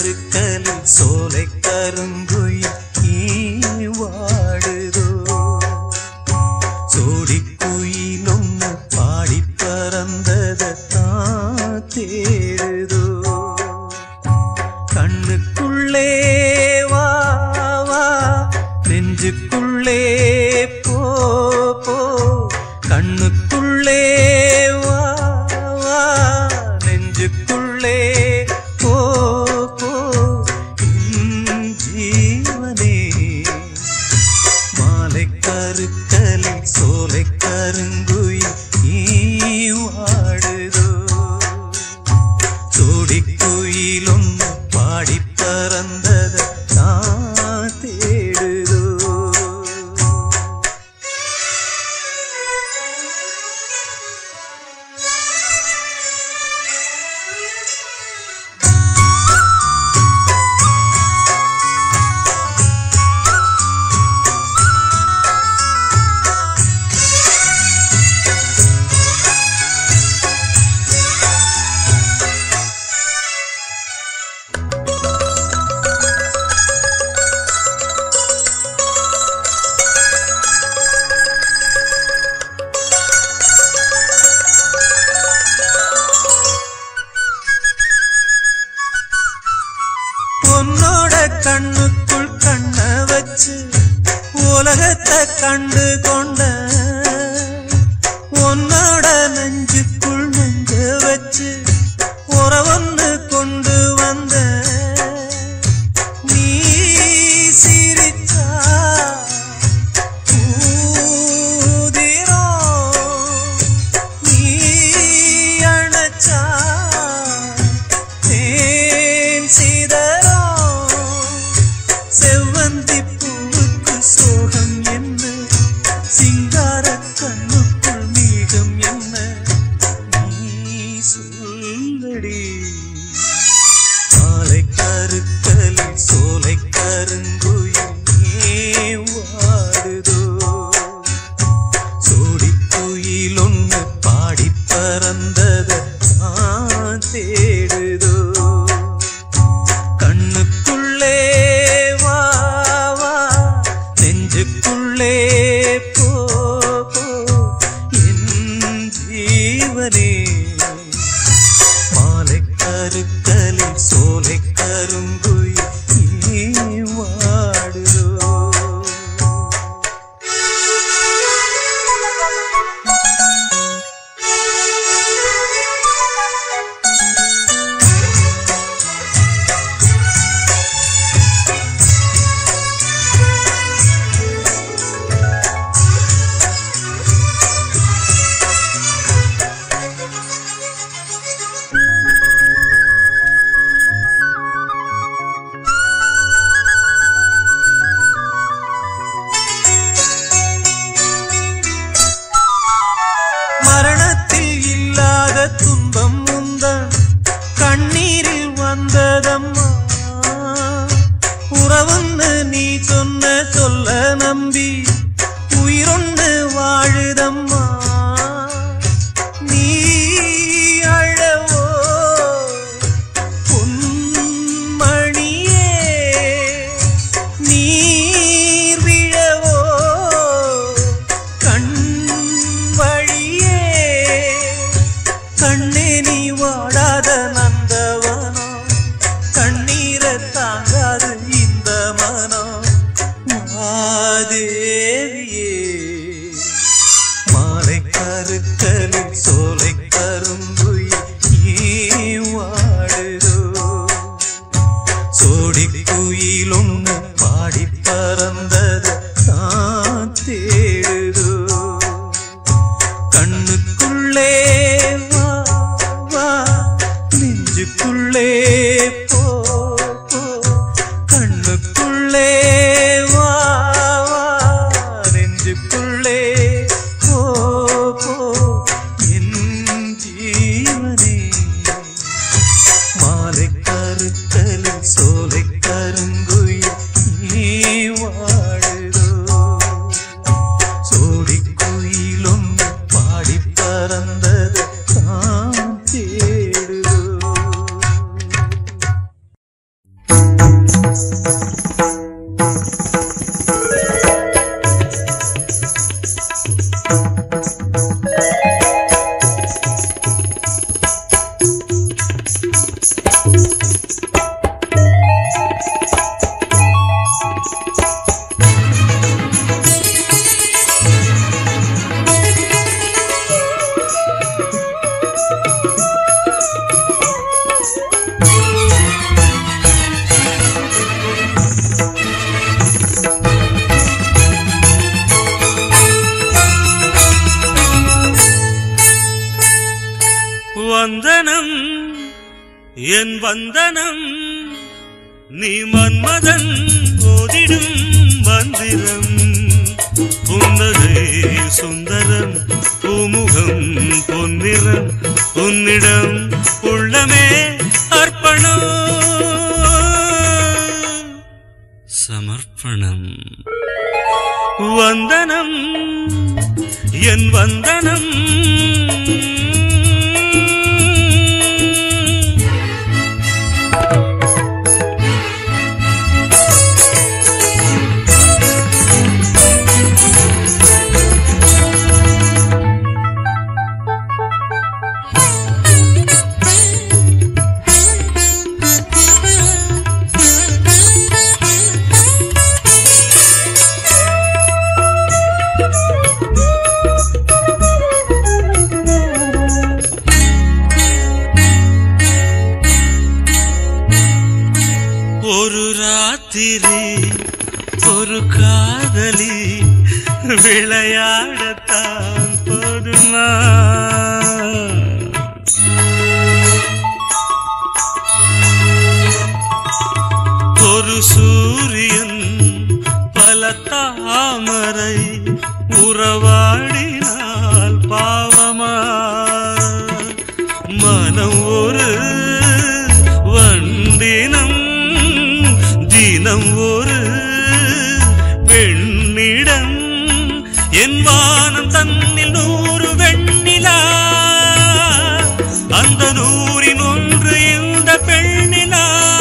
கருக்கலில் சோலை கருங்குயில் நீ வாடுதோ சோடி குயிலொன்னு பாடி பறந்ததான் தேடுதோ கண்ணுக்குள்ளே வா வா நெஞ்சுக்குள்ளே போ போ கண்ணுக்குள்ளே வா வா நெஞ்சுக்குள்ளே போ போ என் ஜீவனே மாலை கருக்கலில் சோலை கருங்குயில் நீ வாடுதோ சோடி குயிலொன்னு பாடி பறந்தத நான் தேடுதோ உன்னோட கண்ணுக்குள் கண்ண வச்சு உலகத்தை கண்டு கொண்ட உன்னோட நெஞ்சுக்குள் நெஞ்ச வச்சு உறவொன்னு கொண்டு வந்த நீ சிரிச்சா ஊதிரம் நீ அணைச்சா தேன் சிதறம் செவ்வந்தி பூவுக்கு சோகம் என்ன சிங்கார கண்ணுக்குள் மீகம் என்ன நீ சொல்லடி மாலை கருக்கலில் சோலை கருங்குயில் நீ வாடுதோ சோடி குயில் ஒன்று பாடி பறந்தத நான் தேடுதோ கண்ணுக்குள்ளே வா வா நெஞ்சுக்குள்ளே போ போ என் ஜீவனே மாலை கருக்கலில் சோலை கருங்குயில் நீ வாடுதோ மரணத்தில் இல்லாத துன்பம் முந்தன் கண்ணீரில் வந்ததம்மா உறவுன்னு நீ சொன்ன சொல்ல நம்பி உயிரொன்னு வாழுதம்மா நீ அழவோ பொன்மணியே நீர் விழவோ கண் வழியே கண்ணே நீ வாடாத நந்தவனோ கண்ணீரை தாங்காது இந்த மனம் மாதேவியே மாலை கருக்கலில் சோலை கரும்புயில் நீ வாடுதோ சோடி குயில் ஒன்று பாடி பறந்தத நான் தேடுதோ கண்ணுக்குள்ளே வா வா நெஞ்சுக்குள்ளே போ போ கண்ணுக்குள்ளே வா வா நெஞ்சுக்குள்ளே போ போ வந்தனம் என் வந்தனம் நீ மன்மதன் ஓதிடும் மந்திரம் புன்னகை சுந்தரம் பூமுகம் பொன்னிறம் உன்னிடம் உள்ளமே அர்ப்பணம் சமர்ப்பணம் வந்தனம் என் வந்தனம் ஒரு ராத்திரி ஒரு காதலி விளையாடத்தான் போதுமா ஒரு சூரியன் பல தாமரை உறவாடினால் பாவமா மனம் ஒரு வண்டினம் தினம் ஒரு பெண்ணிடம் என் வானம் தன்னில் நூறு வெண்ணிலா அந்த நூறின் ஒன்று இந்த பெண்ணிலா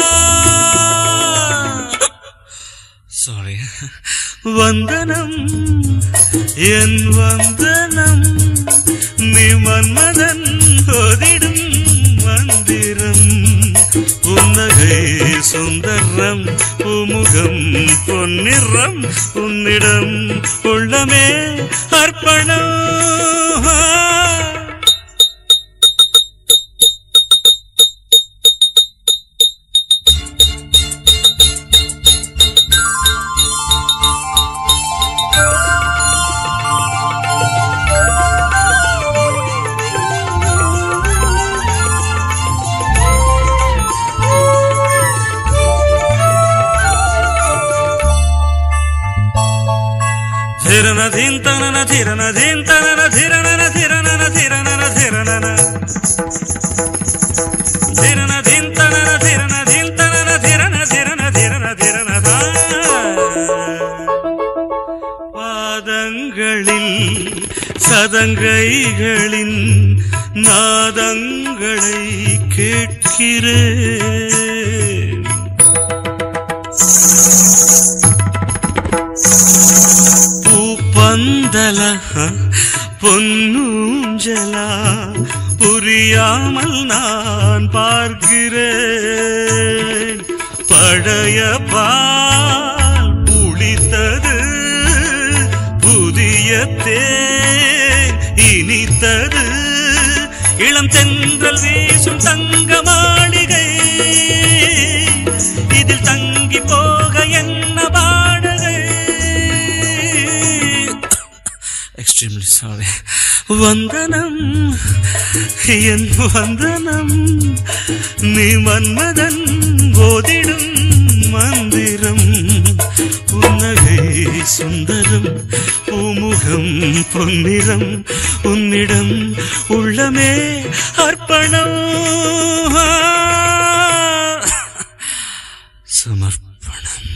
சாரி வந்தனம் என் வந்தனம் நீ மன்மதன் ஓதிடும் மந்திரம் புன்னகை சுந்தரம் பூமுகம் பொன்னிறம் உன்னிடம் உள்ளமே அர்ப்பணம் ధిరన ధింతనన ధిరన ధింతనన ధిరణన ధిరణన ధిరణన ధిరణన ధిరన ధింతనన ధిరన ధింతనన ధిరన ధిరన ధిరన ధిరన ధా. பாதங்களில் சதங்கைகளின் நாதங்களை கேட்கிறேன் பூப்பந்தல பொன்னூஞ்சலா புரியாமல் நான் பார்க்கிறேன் பழைய பால் புளித்தது புதிய தேன் இனித்தது இளம் தென்றல் வீசும் தங்க மாளிகை இதில் தங்கி போக என்ன பாடகை எக்ஸ்ட்ரீம்லி சாரி வந்தனம் என் வந்தனம் நீ மன்மதன் போதிடும் மந்திரம் புன்னகை சுந்தரம் பூமுகம் பொன்னிறம் உன்னிடம் உள்ளமே அர்ப்பணம் சமர்ப்பணம்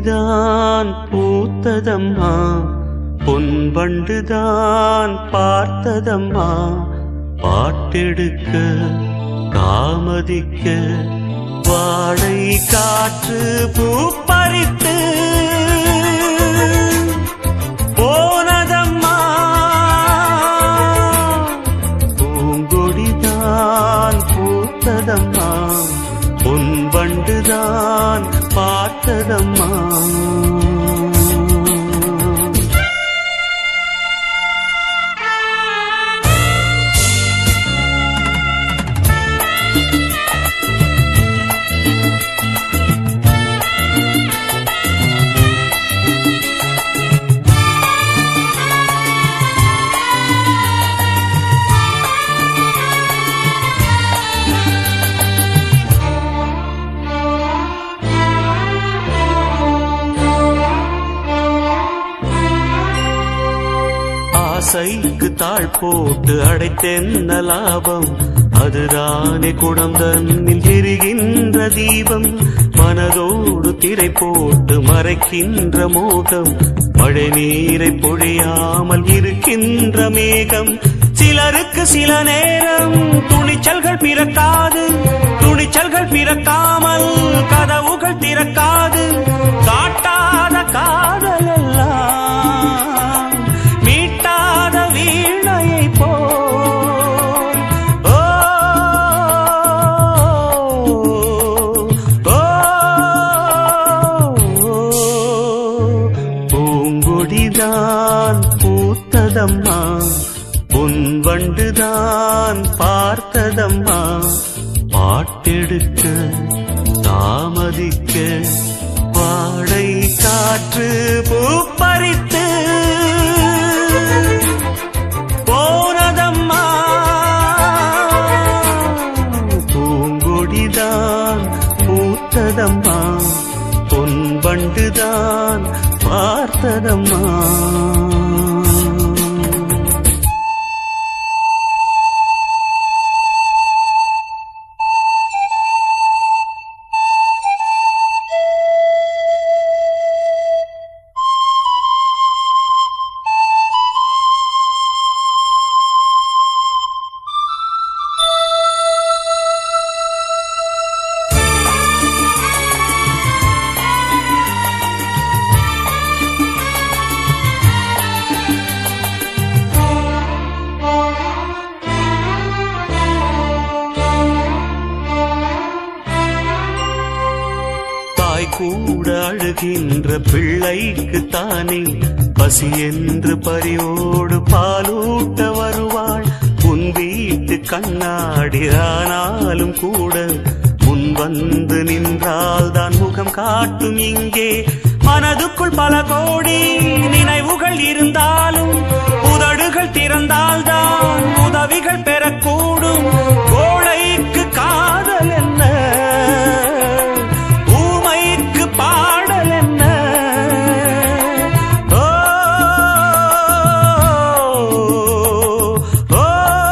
பூங்கொடிதான் பூத்ததம்மா பொன்வண்டுதான் பார்த்ததம்மா பாட்டெடுக்க தாமதிக்க வாடை காற்று பூப்பறித்து போனதம்மா பூங்கொடிதான் பூத்ததம்மா பொன்வண்டுதான் பார்த்ததம்மா ஆசைக்கு தாழ் போட்டு அடைத்தென்ன லாபம் அதுதானே குடம் தன்னில் எரிகின்ற தீபம் மனதோடு திரை போட்டு மறைக்கின்ற மோகம் மழை நீரை பொழியாமல் இருக்கின்ற மேகம் சிலருக்கு சில நேரம் துணிச்சல்கள் பிறக்காது துணிச்சல்கள் பிறக்காமல் கதவுகள் திறக்காது காட்டாத காதல் எல்லாம் மீட்டாத வீணையை போல் ஓ, ஓ, பூங்கொடிதான் பூத்ததம்மா பொன்வண்டுதான் பார்த்ததம்மா பாட்டெடுக்க தாமதிக்க வாடை காற்று பூப்பறித்து போனதம்மா பூங்கொடிதான் பூத்ததம்மா பொன்வண்டுதான் பார்த்ததம்மா தாய் கூட அழுகின்ற பிள்ளைக்கு தானே பசி என்று பரியோடு பாலூட்ட வருவாள் உன் வீட்டு கண்ணாடி ஆனாலும் கூட முன் வந்து நின்றால் தான் முகம் காட்டும் இங்கே மனதுக்குள் பல கோடி நினைவுகள் இருந்தாலும் உதடுகள் திறந்தால்தான் உதவிகள் பெறக்கூடும் கோழைக்கு காதல் என்ன ஊமைக்கு பாடல் என்ன ஓ, ஓ,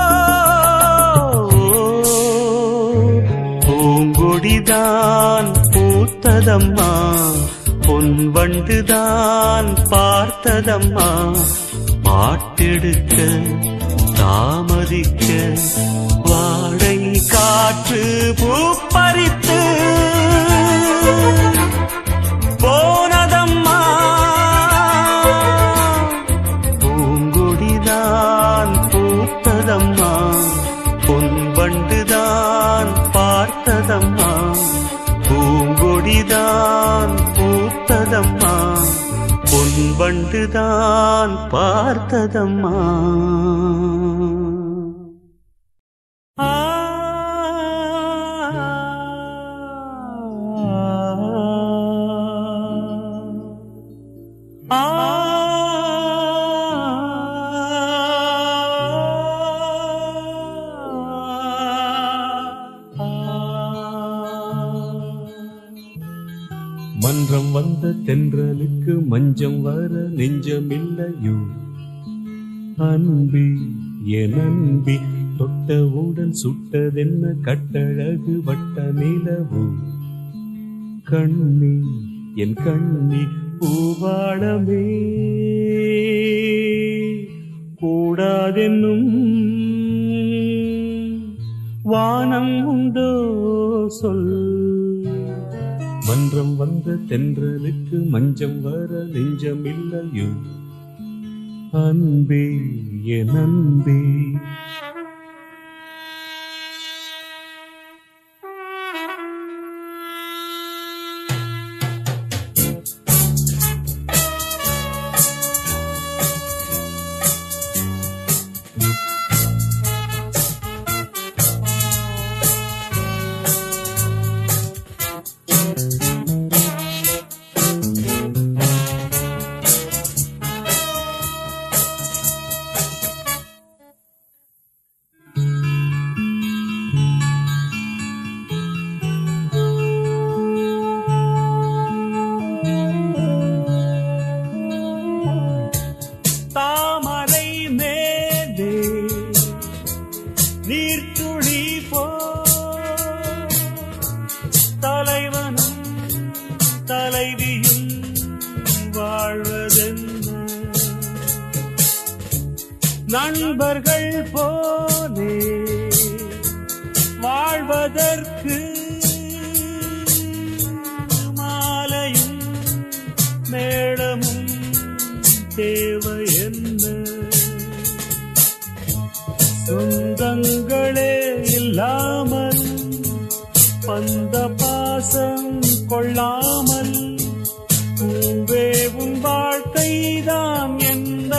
பூங்கொடிதான் பூத்ததம்மா பொன்வண்டுதான் பார்த்ததம்மா பாட்டெடுக்க தாமதிக்க வாடை காற்று பூப்பறித்து போனதம்மா பூங்கொடிதான் பூத்ததம்மா பொன்வண்டுதான் பார்த்ததம்மா பூங்கொடிதான் பூத்ததம்மா பொன்வண்டுதான் பார்த்ததம்மா ஆ ஆ மன்றம் வந்த தென்றலுக்கு மஞ்சம் வர நெஞ்சமில்லையோ அன்பி என் அன்பி தொட்டவுடன் சுட்டதென்ன கட்டழகு வட்ட நிலவு கண்ணி என் கண்ணி பூவாளமே கூடாதென்னும் வானம் உண்டோ சொல் மன்றம் வந்த தென்றலுக்கு மஞ்சம் வர நெஞ்சம் இல்லையோ அன்பே என் அன்பே தாமரை மேலே நீர்த்துளி போ தலைவனும் தலைவியும் வாழ்வதென்ன நண்பர்கள் போலே வாழ்வதற்கு மாலையும் மேளமும் தேவை என்ன சொந்தங்களே இல்லாமல் பந்த பாசம் கொள்ளாமல் பூவே உன் வாழ்க்கைதான் என்ன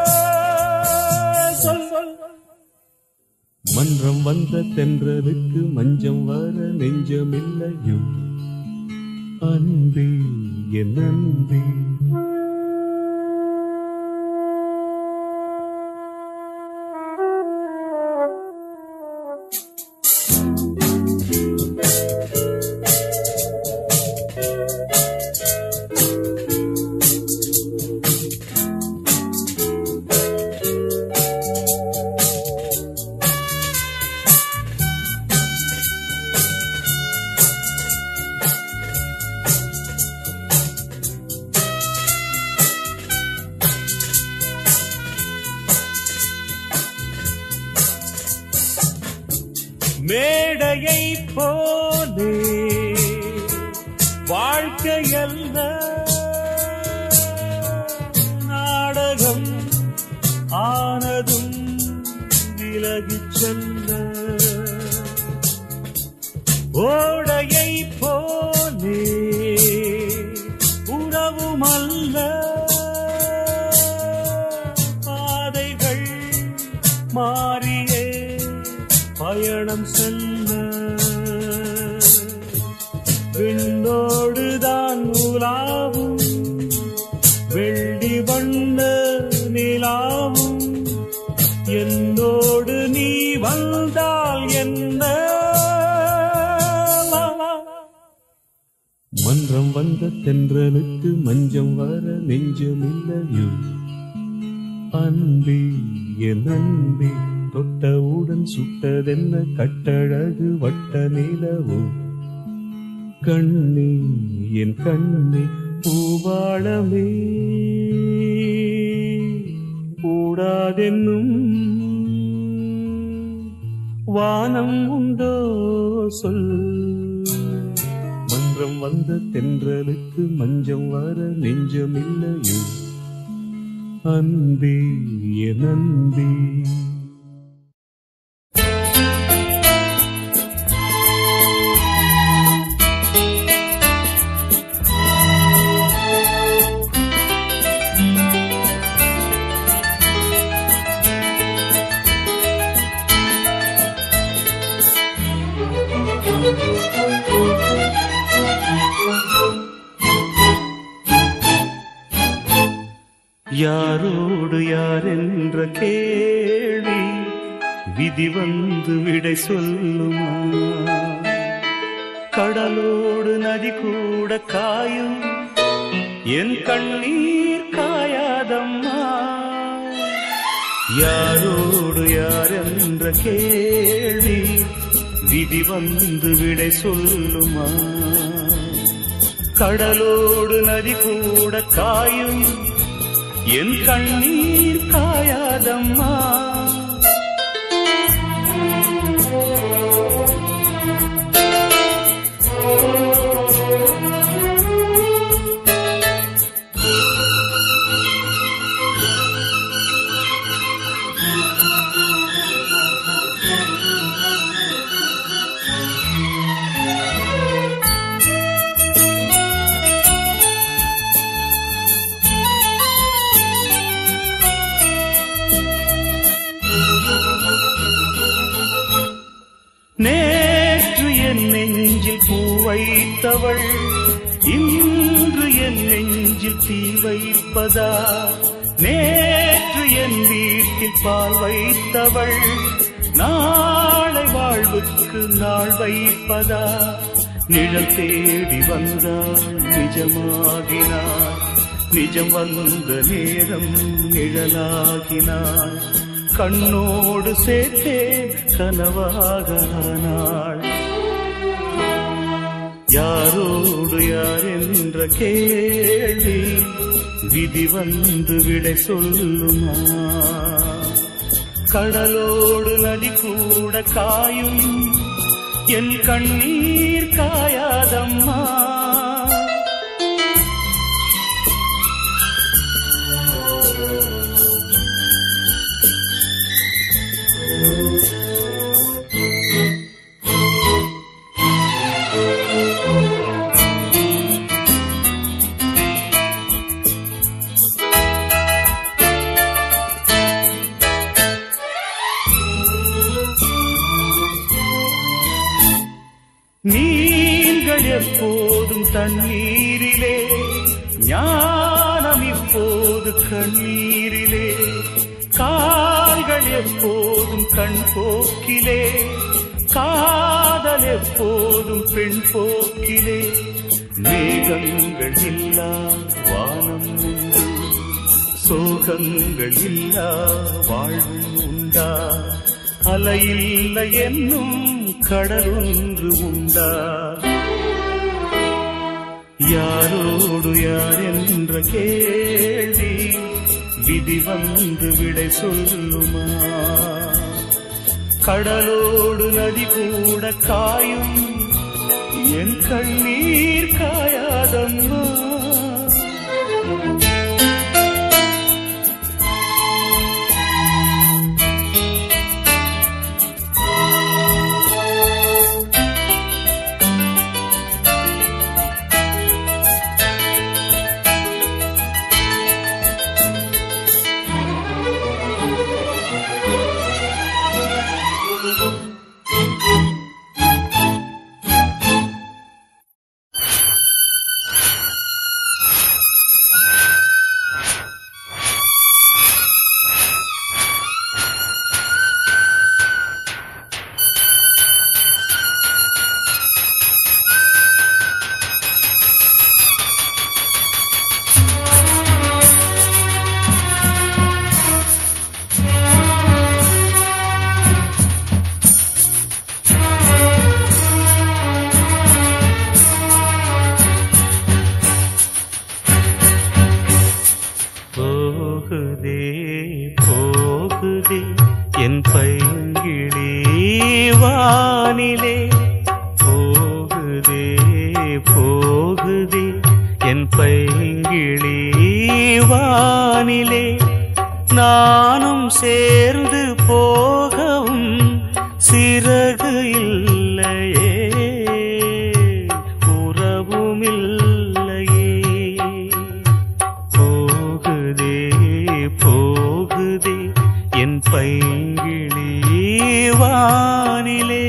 சொல் சொல் மன்றம் வந்த தென்றலுக்கு மஞ்சம் வர நெஞ்சமில்லையோ அன்பே என் அன்பே மேடையை போலே வாழ்க்கையல்ல நாடகம் ஆனதும் விலகிச் செல்ல ஓடையை போலே உறவுமல்ல பாதைகள் மாறியே பயணம் செல்ல விண்ணோடுதான் உலாவும் வெள்ளி வண்ண நிலாவும் என்னோடு நீ வந்தால் என்ன மன்றம் வந்த தென்றலுக்கு மஞ்சம் வர நெஞ்சமில்லையோ அன்பே என் அன்பே தொட்டவுடன் சுட்டதென்ன கட்டழகு வட்ட நிலவோ கண்ணே என் கண்ணே பூவாளமே கூடாதென்னும் வானம் உண்டோ சொல் மன்றம் வந்த தென்றலுக்கு மஞ்சம் வர நெஞ்சமில்லையோ அன்பே என் அன்பே யாரோடு யார் என்ற கேள்வி விதி வந்து விடை சொல்லுமா கடலோடு நதி கூட காயும் என் கண்ணீர் காயாதம்மா யாரோடு யார் என்ற கேள்வி விதி வந்து விடை சொல்லுமா கடலோடு நதி கூட காயும் என் கண்ணீர் காயாதம்மா நேற்று என் நெஞ்சில் பூ வைத்தவள் இன்று என் நெஞ்சில் தீ வைப்பதா நேற்று என் வீட்டில் பால் வைத்தவள் நாளை வாழ்வுக்கு நாள் வைப்பதா நிழல் தேடி வந்தாள் நிஜமாகினாள் நிஜம் வந்த நேரம் நிழலாகினாள் கண்ணோடு சேர்த்தேன் கனவாக ஆனாள் யாரோடு யார் என்ற கேள்வி விதி வந்து விடை சொல்லுமா கடலோடு நதி கூட காயும் என் கண்ணீர் காயாதம்மா நீங்கள் எப்போதும் தண்ணீரிலே ஞானம் இப்போது கண்ணீரிலே கால்கள் எப்போதும் கண் போக்கிலே காதல் எப்போதும் பெண் போக்கிலே மேகங்கள் இல்லா வானம் உண்டு சோகங்கள் இல்லா வாழ்வு உண்டா அலையில்லை என்னும் கடலொன்று உண்டா யாரோடு யார் என்ற கேள்வி விதி வந்து விடை சொல்லுமா கடலோடு நதி கூட காயும் என் கண்ணீர் காயாதம்மா போகுதே போகுதே என் பைங்கிளி வானிலே போகுதே போகுதே என் பைங்கிளி வானிலே நானும் சேர்ந்து போகவும் சிறகு இல்லையே உறவும் இல்லையே போகுதே போகுதே என் பைங்கிளி வானிலே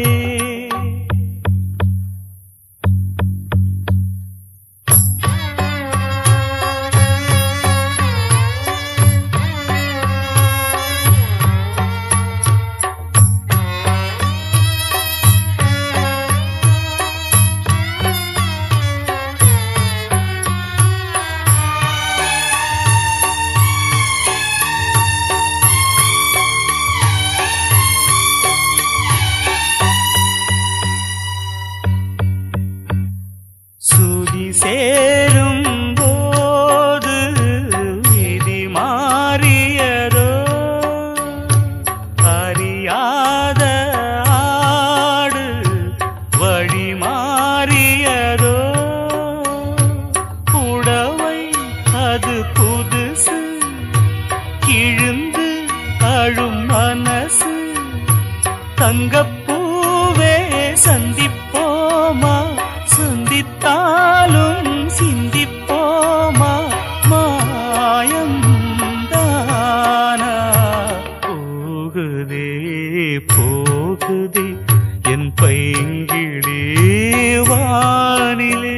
பூவே சந்திப்போமா சந்தித்தாலும் சிந்திப்போமா மாயம் தானா போகுதே போகுதே என் பைங்கிழே வானிலே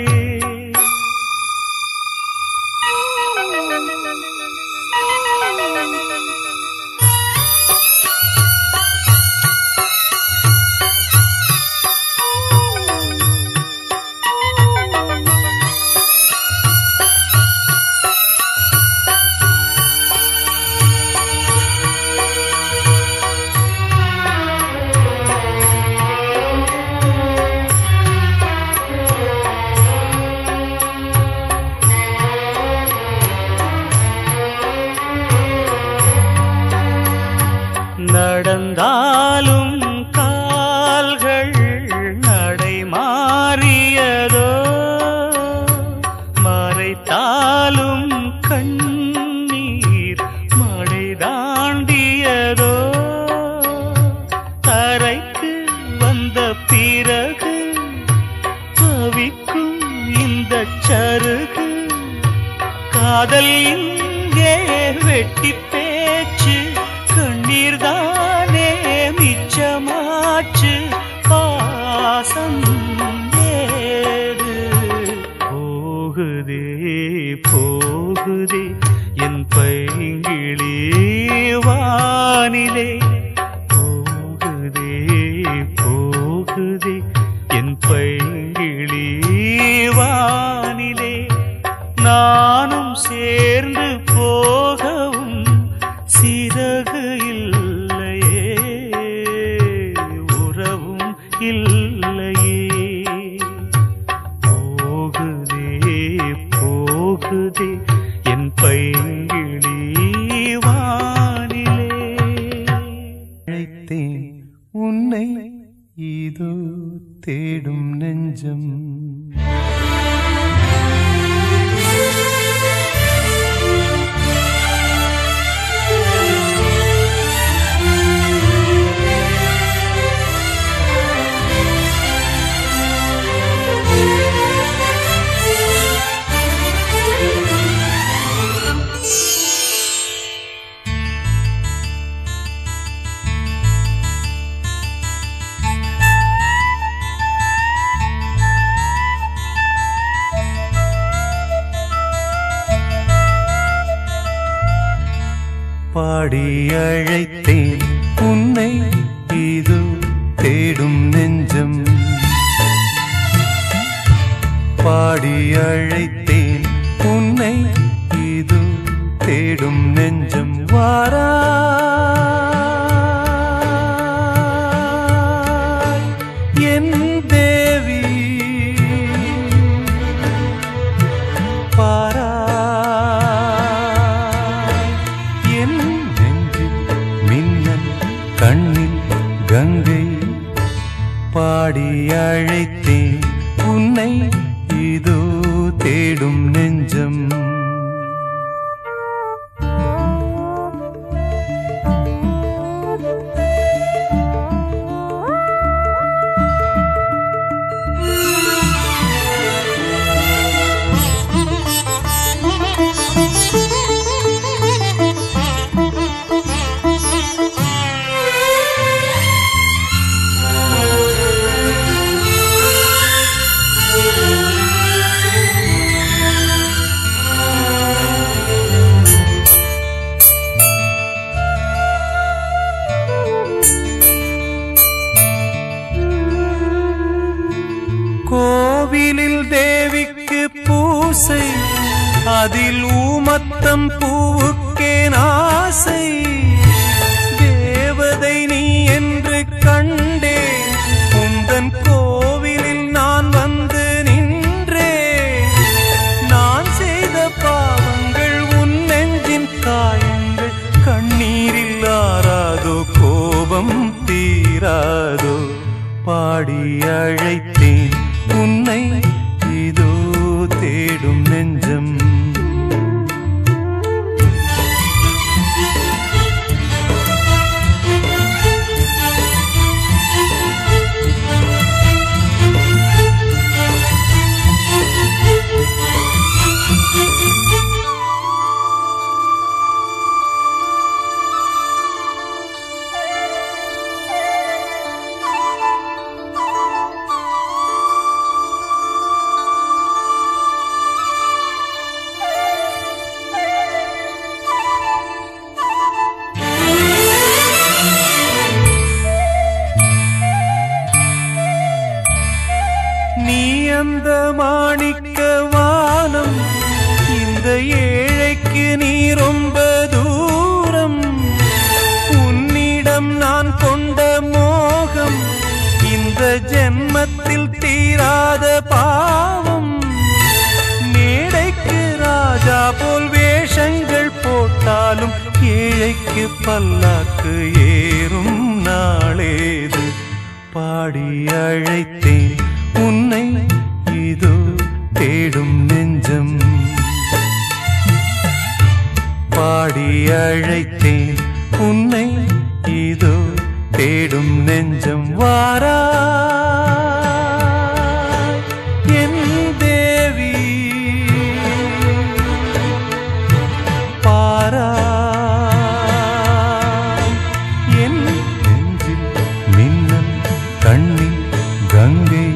நடந்தாலும் கால்கள் நடை மாறியதோ மறைத்தாலும் கண்ணீர் மழை தாண்டியதோ தரைக்கு வந்த பிறகு தவிக்கும் இந்த சருகு காதல் இங்கே வெட்டி பேச்சு கண்ணீர் தானே மிச்சமாச்சு பாசம் ஏது போகுதே போகுதே என் பைங்கிளி வானிலே போகுதே போகுதே என் பைங்கிளி வானிலே நானும் சேர்ந்து போகவும் சிறகு இல்லையே உறவும் இல்லையே போகுதே போகுதே என் பைங்கிளி வானிலே அழைத்தேன் உன்னை இதோ தேடும் நெஞ்சம் பாடி அழைத்தேன் உன்னை இதோ தேடும் நெஞ்சம் பாடி அழைத்தேன் உன்னை இதோ தேடும் நெஞ்சம் வாரா என் தேவி பாராய் என் நெஞ்சில் மின்னல் கண்ணில் கங்கை பாடி அழைத்தேன் உன்னை இதோ தேடும் நெஞ்சம் கோவிலில் தேவிக்கு பூசை அதில் ஊமத்தம் பூவுக்கேன் ஆசை தேவதை நீ என்று கண்டே உந்தன் கோவிலில் நான் வந்து நின்றேன் நான் செய்த பாவங்கள் உன் நெஞ்சின் காயங்கள் கண்ணீரில் ஆறாதோ கோபம் தீராதோ பாடி அழைத்தேன் உன்னை இதோ தேடும் நெஞ்சம் சிறந்த மாணிக்க வானம் இந்த ஏழைக்கு நீ ரொம்ப தூரம் உன்னிடம் நான் கொண்ட மோகம் இந்த ஜென்மத்தில் தீராத பாவம் மேடைக்கு ராஜா போல் வேஷங்கள் போட்டாலும் ஏழைக்கு பல்லாக்கு ஏறும் நாளேது பாடி அழைத்தேன் உன்னை இதோ தேடும் நெஞ்சம் பாடி அழைத்தேன் உன்னை இதோ தேடும் நெஞ்சம் வாரா என் தேவி பாரா என் நெஞ்சில் மின்னல் கண்ணில் கங்கை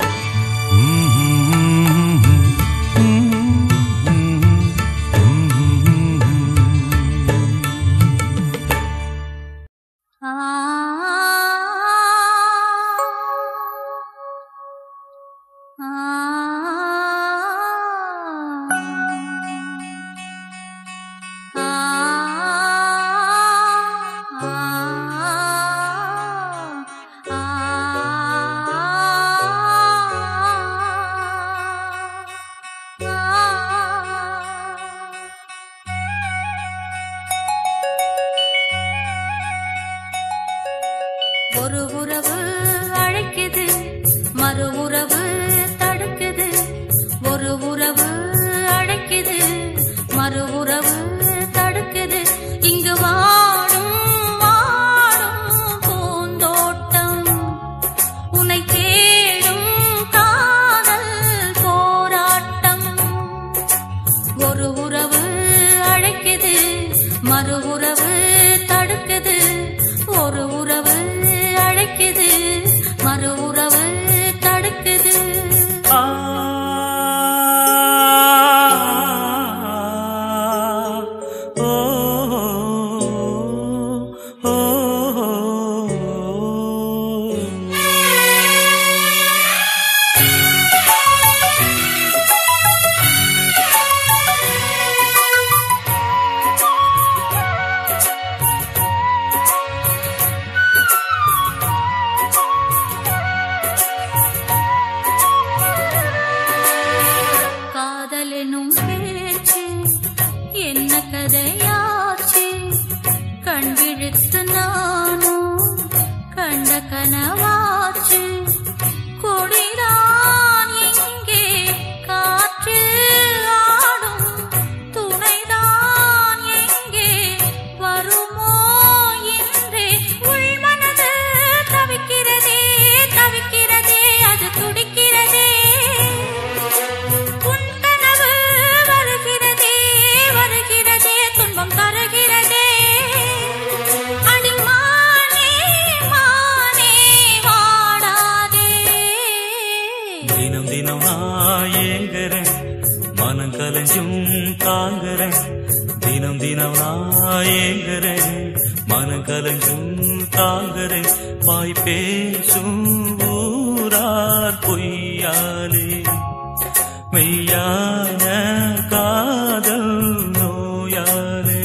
ஆ ஆ ஒரு உறவு அழைக்குது மறு உறவு தடுக்குது ஒரு உறவு அழைக்குது மறு உறவு தடுக்குது இங்கு வாடும் வாடும் பூந்தோட்டம் உன்னை தேடும் காதல் போராட்டம் ஒரு உறவு அழைக்குது மறு உறவு தடுக்குது ஒரு உறவு அழைக்குது மறு உறவு தடுக்குது ஆ ஓ ஓ காதல் எனும் பேச்சு என்ன கதையாச்சு கண் விழித்து நானும் கண்ட கனவாச்சு கொடிதான் எங்கே காற்று ஆடும் துணைதான் எங்கே வருமோ என்றே உள்மனது தவிக்கிறதே தவிக்கிறதே அது துடிக்கிறதே உன் கனவு வருகிறதே வருகிறதே துன்பம் தருகிறதே அடிமானே மானே வாடாதே தினம் தினம் நான் ஏங்குறேன் மனம் கலைஞ்சும் தாங்குறேன் தினம் தினம் நான் ஏங்குறேன் மனம் கலைஞ்சும் தாங்குறேன் வாய் பேசும் ஊரார் பொய்யாலே மெய்யான காதல் நோயாலே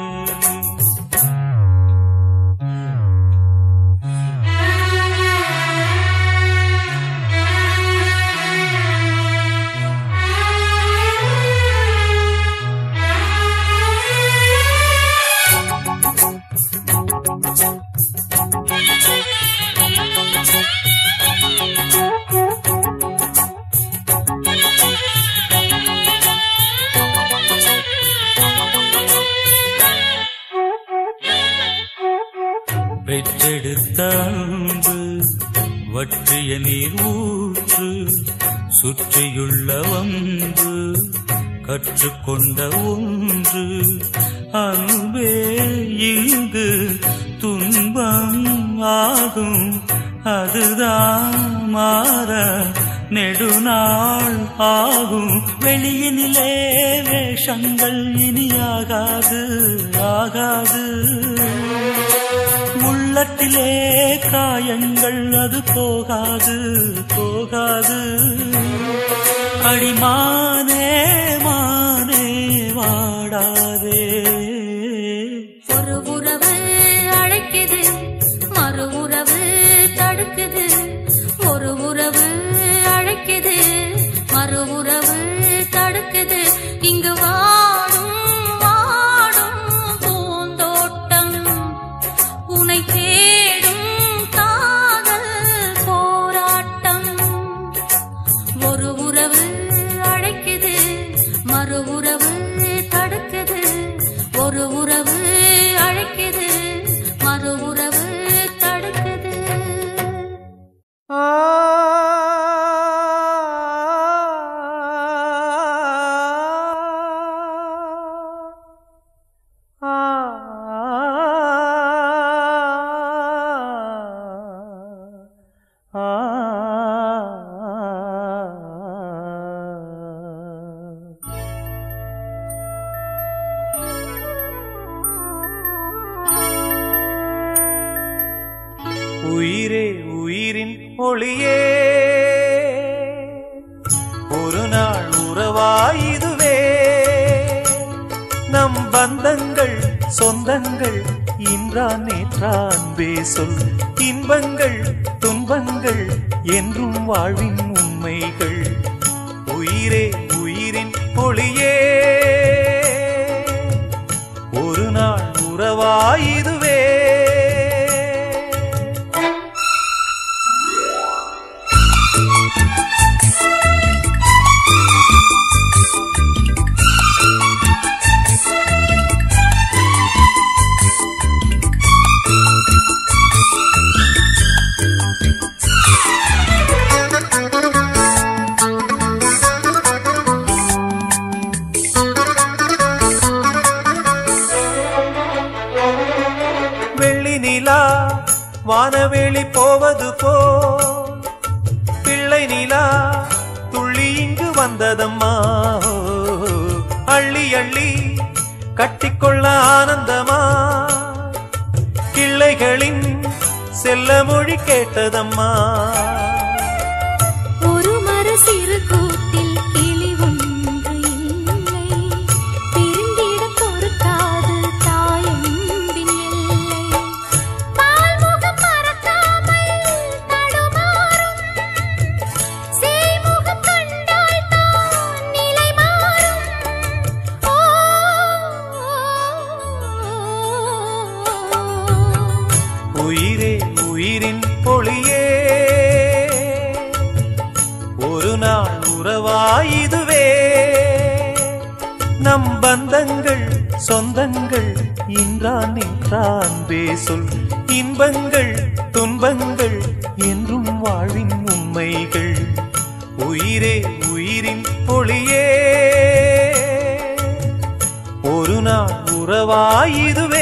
பெற்றெடுத்த அன்பு வற்றிய நீர் ஊற்று சுற்றியுள்ள ஒன்று கற்றுக்கொண்ட ஒன்று அன்பே இங்கு துன்பம் ஆகும் அதுதான் மாற நெடுநாள் ஆகும் வெளியினிலே வேஷங்கள் இனியாகாது ஆகாது உள்ளற்ற உள்ளத்திலே காயங்கள் அது போகாது போகாது அடிமானே மானே வாடாதே ஒரு உறவு அழைக்குது மறு உறவு தடுக்குது ஒரு உறவு அழைக்குது மறு உறவு தடுக்குது இங்கு வாடும் வாடும் பூந்தோட்டம் உனை தேடும் காதல் போராட்டம் ஒரு உறவு அழைக்குது மறு உறவு தடுக்குது ஒரு உறவு அழைக்குது மறு உறவு தடுக்குது உயிரே உயிரின் ஒளியே ஒரு நாள் உறவாயுதுவே நம் பந்தங்கள் சொந்தங்கள் இன்றான் நேற்றான் சொல் இன்பங்கள் துன்பங்கள் என்றும் வாழ்வின் உண்மைகள் உயிரே உயிரின் ஒளியே ஒரு நாள் உறவாயுதுவே வெள்ளி நிலா வானவெளி போவது போ பிள்ளை நிலா துள்ளி இங்கு வந்ததம்மா அள்ளி அள்ளி கட்டிக்கொள்ள ஆனந்தமா கிள்ளைகளின் செல்ல மொழி கேட்டதம்மா ஒரு மர சிறு கூட்டில் கிளி ஒன்று இல்லை பிரிந்திட பொறுக்காது தாயம்பின் எல்லை பால்முகம் மறக்காமல் தடுமாறும் சேமுகம் கண்டால் தான் நிலை மாறும் ஓ, உயிரே உயிரின் பொழியே ஒரு நாள் உறவாயுதுவே நம் பந்தங்கள் சொந்தங்கள் இன்றான் நின்றான் சொல் இன்பங்கள் துன்பங்கள் என்றும் வாழ்வின் உண்மைகள் உயிரே உயிரின் பொழியே ஒரு நாள் உறவாயுதுவே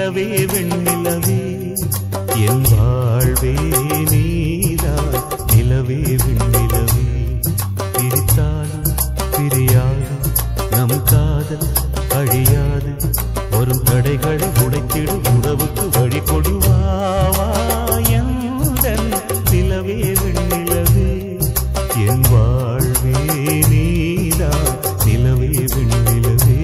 நிலவே வெண்ணிலவே என் வாழ்வே நீதான் நிலவே வெண்ணிலவே பிரித்தாலும் பிரியாது நம் காதல் அழியாது வரும் தடைகளை உடைத்திடு உறவுக்கு வழி கொடுவாவா எந்தன் நிலவே வெண்ணிலவே என் வாழ்வே நீதான் நிலவே வெண்ணிலவே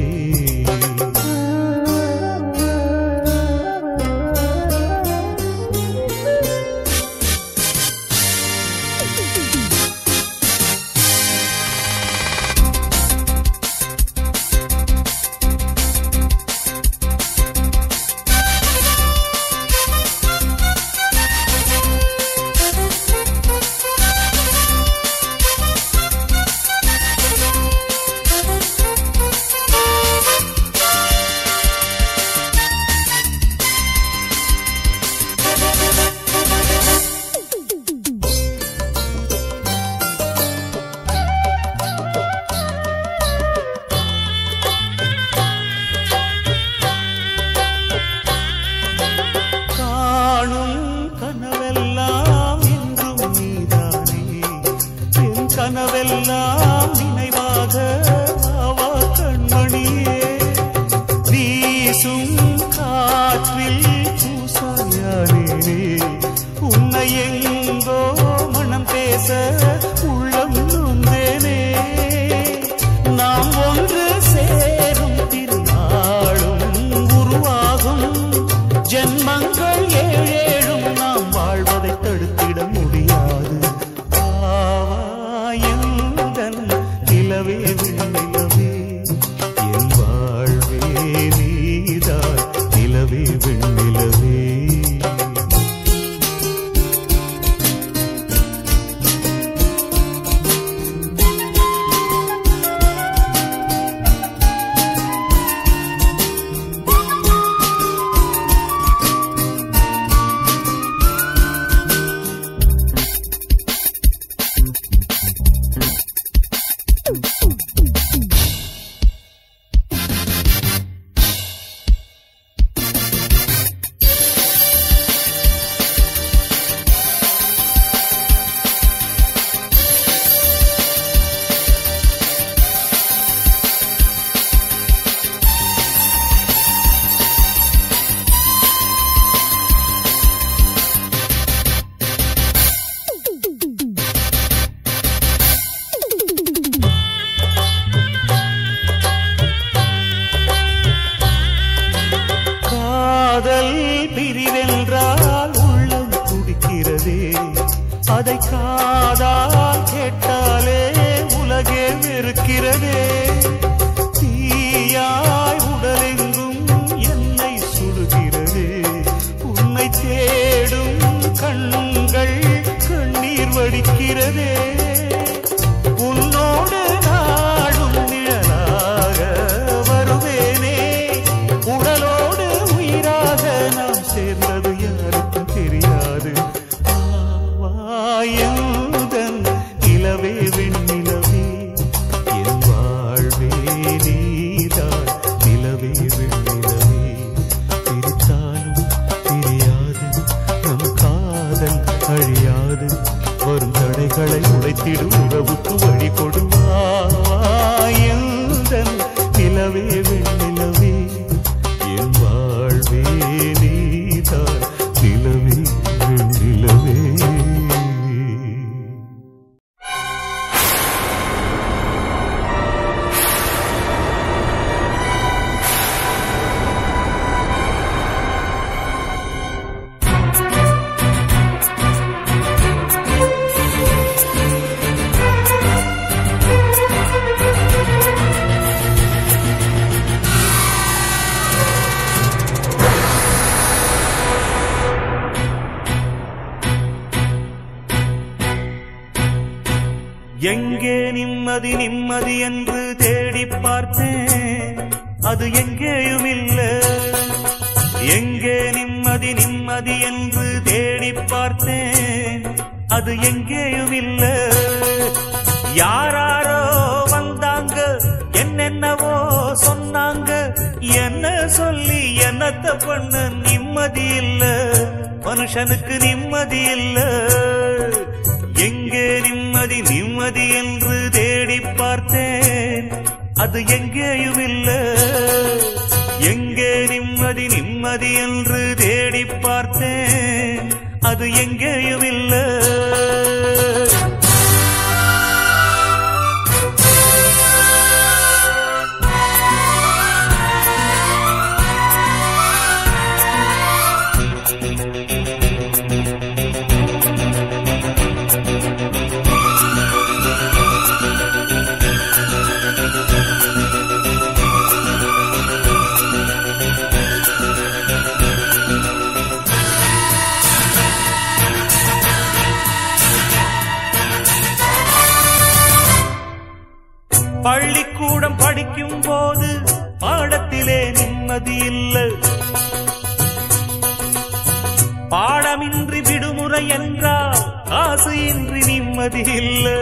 காணும் கனவெல்லாம் என்றும் நீதானே என் கனவெல்லாம் நினைவாக ஆவா கண்மணியே வீசும் காற்றில் பூசாயானே உன்னை எங்கோ மனம் பேச உள்ளம் நொந்தேனே நாம் ஒன்று சேரும் திருநாளும் உருவாகும் ஜென்மங்கள் ஏழேழும் நாம் வாழ்வதை தடுத்திட முடியாது ஆவாயந்தன் நிலவே விண்ணிலவே என் வாழ்வே நீதான் நிலவே விண்ணிலவே காதல் பிரிவென்றால் உள்ளம் துடிக்கிறதே அதை காதால் கேட்டாலே உலகே வெறுக்கிறதே தீயாய் உடலெங்கும் என்னை சுடுகிறதே உன்னை தேடும் கண்கள் கண்ணீர் வடிக்கிறதே உன்னோடு நாடும் நிழலாக வருவேனே உடலோடு உயிராக நாம் சேர்ந்தது யாருக்கும் தெரியாது ஆவாயுதன் நிலவே வெண்ணிலவே என் வாழ்வே நீதான் நிலவே வெண்ணிலவே பிரித்தாலும் பிரியாது நம் காதல் அழியாது வரும் தடைகளை உடைத்திடும் உறவுக்கு வழி கொடுவாயந்தன் நிலவே வெண்ணிலவே என் வாழ்வே நீதான் நிலவே வெண்ணிலவே எங்கே நிம்மதி நிம்மதி என்று தேடி பார்த்தேன் அது எங்கேயும் இல்ல எங்கே நிம்மதி நிம்மதி என்று தேடி பார்த்தேன் அது எங்கேயும் இல்ல யாராரோ வந்தாங்க என்னென்னவோ சொன்னாங்க என்ன சொல்லி என்னத்த என்னத்த பண்ண நிம்மதி இல்ல மனுஷனுக்கு நிம்மதி இல்ல எங்கே நிம்மதி நிம்மதி என்று தேடி பார்த்தேன் அது எங்கேயும் இல்ல எங்கே நிம்மதி நிம்மதி என்று தேடி பார்த்தேன் அது எங்கேயும் இல்லை பள்ளிக்கூடம் படிக்கும் போது பாடத்திலே நிம்மதி இல்லை பாடமின்றி விடுமுறை என்றால் காசு இன்றி நிம்மதி இல்லை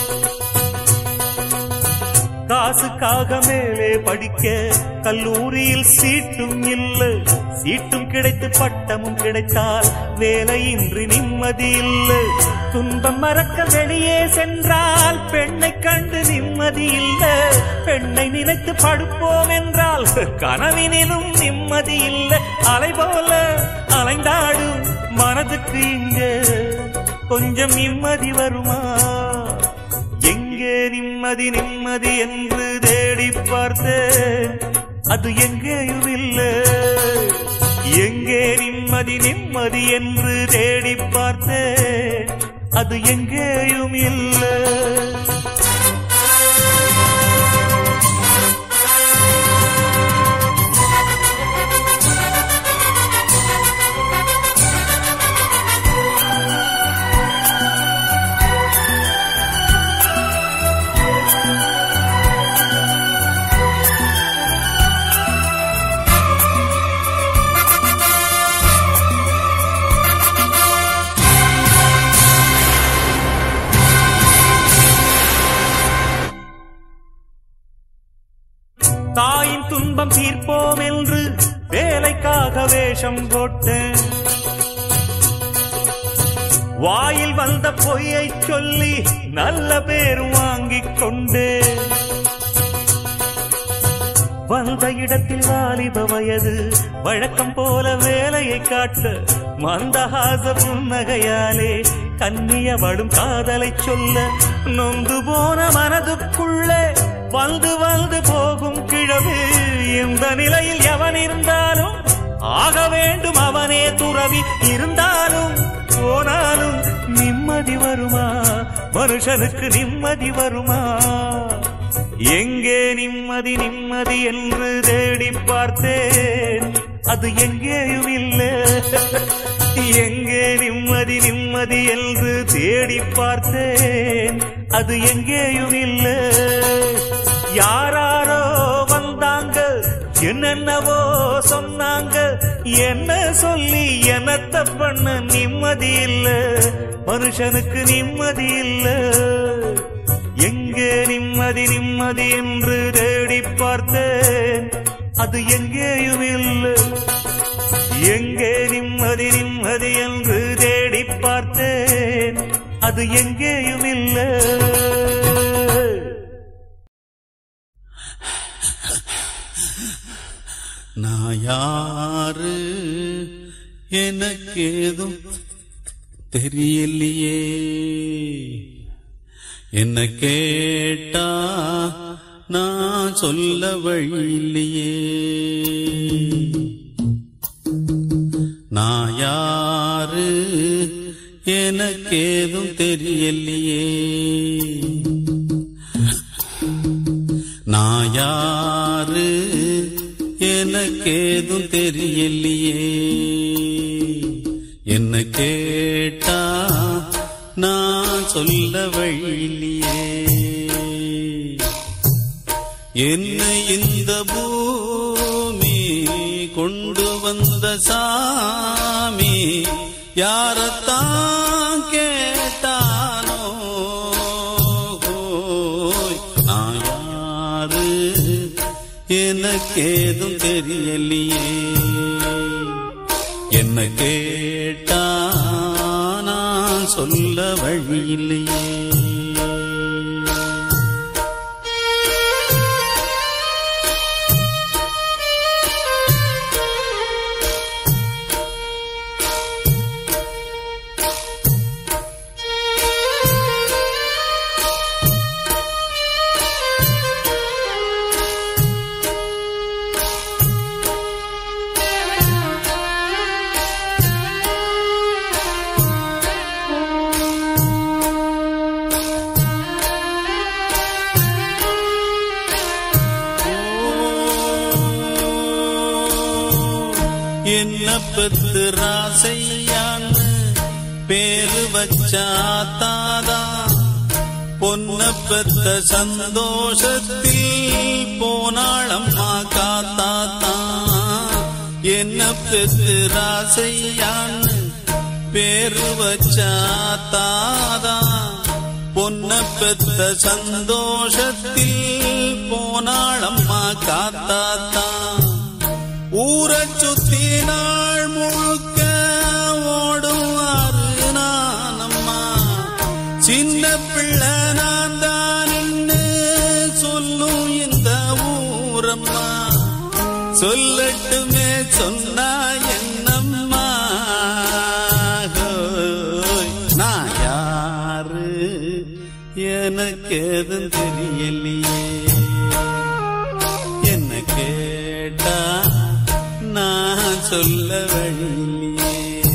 காசுக்காக மேலே படிக்க கல்லூரியில் சீட்டும் இல்லை சீட்டும் கிடைத்து பட்டமும் கிடைத்தால் வேலையின்றி நிம்மதி இல்லை துன்பம் மறக்க வெளியே சென்றால் பெண்ணை கண்டு நிம்மதி இல்லை பெண்ணை நினைத்து படுப்போம் என்றால் கனவினிலும் நிம்மதி இல்லை அலை போல அலைந்தாடும் மனதுக்கு இங்க கொஞ்சம் நிம்மதி வருமா எங்கே நிம்மதி நிம்மதி என்று தேடி பார்த்தேன் அது எங்கேயும் இல்லை எங்கே நிம்மதி நிம்மதி என்று தேடி பார்த்தேன் அது எங்கேயும் இல்லை தாயின் துன்பம் தீர்ப்போம் என்று வேலைக்காக வேஷம் போட்டேன் வாயில் வந்த பொய்யை சொல்லி நல்ல பேர் வாங்கிக் கொண்டேன் வந்த இடத்தில் வாலிப வயது வழக்கம் போல வேலையை காட்ட மந்தஹாச புன்னகையாலே கன்னியவடும் காதலை சொல்ல நொந்து போன மனதுக்குள்ளே வந்து வந்து போகும் கிழவு இந்த நிலையில் எவன் இருந்தாலும் ஆக வேண்டும் அவனே துறவி இருந்தாலும் போனாலும் நிம்மதி வருமா மனுஷனுக்கு நிம்மதி வருமா எங்கே நிம்மதி நிம்மதி என்று தேடி பார்த்தேன் அது எங்கேயும் இல்லை எங்கே நிம்மதி நிம்மதி என்று தேடி பார்த்தேன் அது எங்கேயும் இல்லை யாராரோ வந்தாங்க என்னென்னவோ சொன்னாங்க என்ன சொல்லி என்னத்த பண்ண நிம்மதி இல்ல மனுஷனுக்கு நிம்மதி இல்ல எங்கே நிம்மதி நிம்மதி என்று தேடி பார்த்தேன் அது எங்கேயும் இல்லை எங்கே நிம்மதி நிம்மதி என்று தேடி பார்த்தேன் அது எங்கேயும் இல்லை நான் யாரு எனக்கேதும் தெரியலையே என்ன கேட்டா நான் சொல்ல வழியில்லையே நான் யாரு எனக்கேதும் தெரியலையே நான் யாரு எனக்கேதும் தெரியலையே என்ன கேட்டா நான் சொல்ல வழியிலையே என்னை இந்த பூமி கொண்டு வந்த சாமி யாரத்தான் கேட்டானோ ஹோய், நான் யாரு எனக்கேதும் தெரியலையே என்ன கேட்டா நான் சொல்ல வழியில்லையே என்ன பெத்து ராசையான்னு பேரு வச்சாத்தாதா பொன்ன பெத்த சந்தோஷத்தில் போனாளம்மா காத்தாத்தா என்ன பெத்து ராசையான்னு பேரு வச்சாத்தாதா பொன்ன பெத்த சந்தோஷத்தில் போனாளம்மா காத்தாத்தா ஊரச் சுத்தி நாள் முழுக்க ஓடுவாரு நானம்மா சின்ன பிள்ளை நான் தான் சொல்லும் இந்த ஊரம்மா சொல்லட்டுமே சொன்னா என்னம்மா ஹோய், நான் யாரு எனக்கு எதுவும் தெரியலையே என்ன கேட்டா நான் சொல்ல வழியில்லையே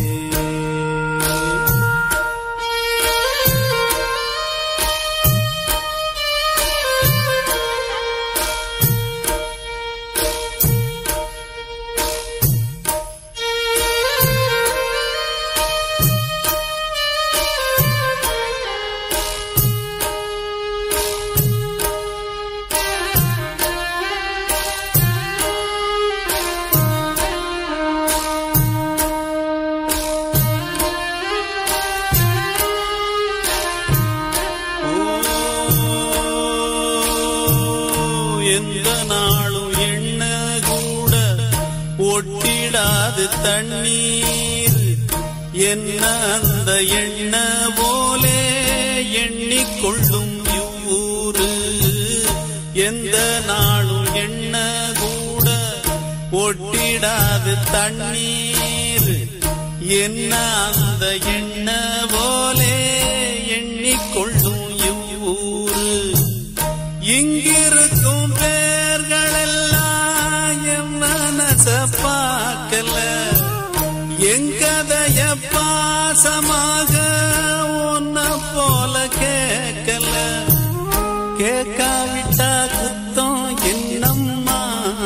எந்த நாளும் எண்ண கூட ஒட்டிடாது தண்ணீர் என்ன அந்த எண்ண போலே எண்ணிக்கொள்ளும் இவ்வூரு எந்த நாளும் எண்ண கூட ஒட்டிடாது தண்ணீர் என்ன அந்த எண்ண போலே எண்ணிக்கொள்ளும் இவ்வூரு இங்கிருக்கும் பேர்களெல்லாம் என் மனச பார்க்கல எங்கதைய பாசமாக உன்ன போல கேட்கல கேட்காவிட்டா குத்தம் என்னம்மா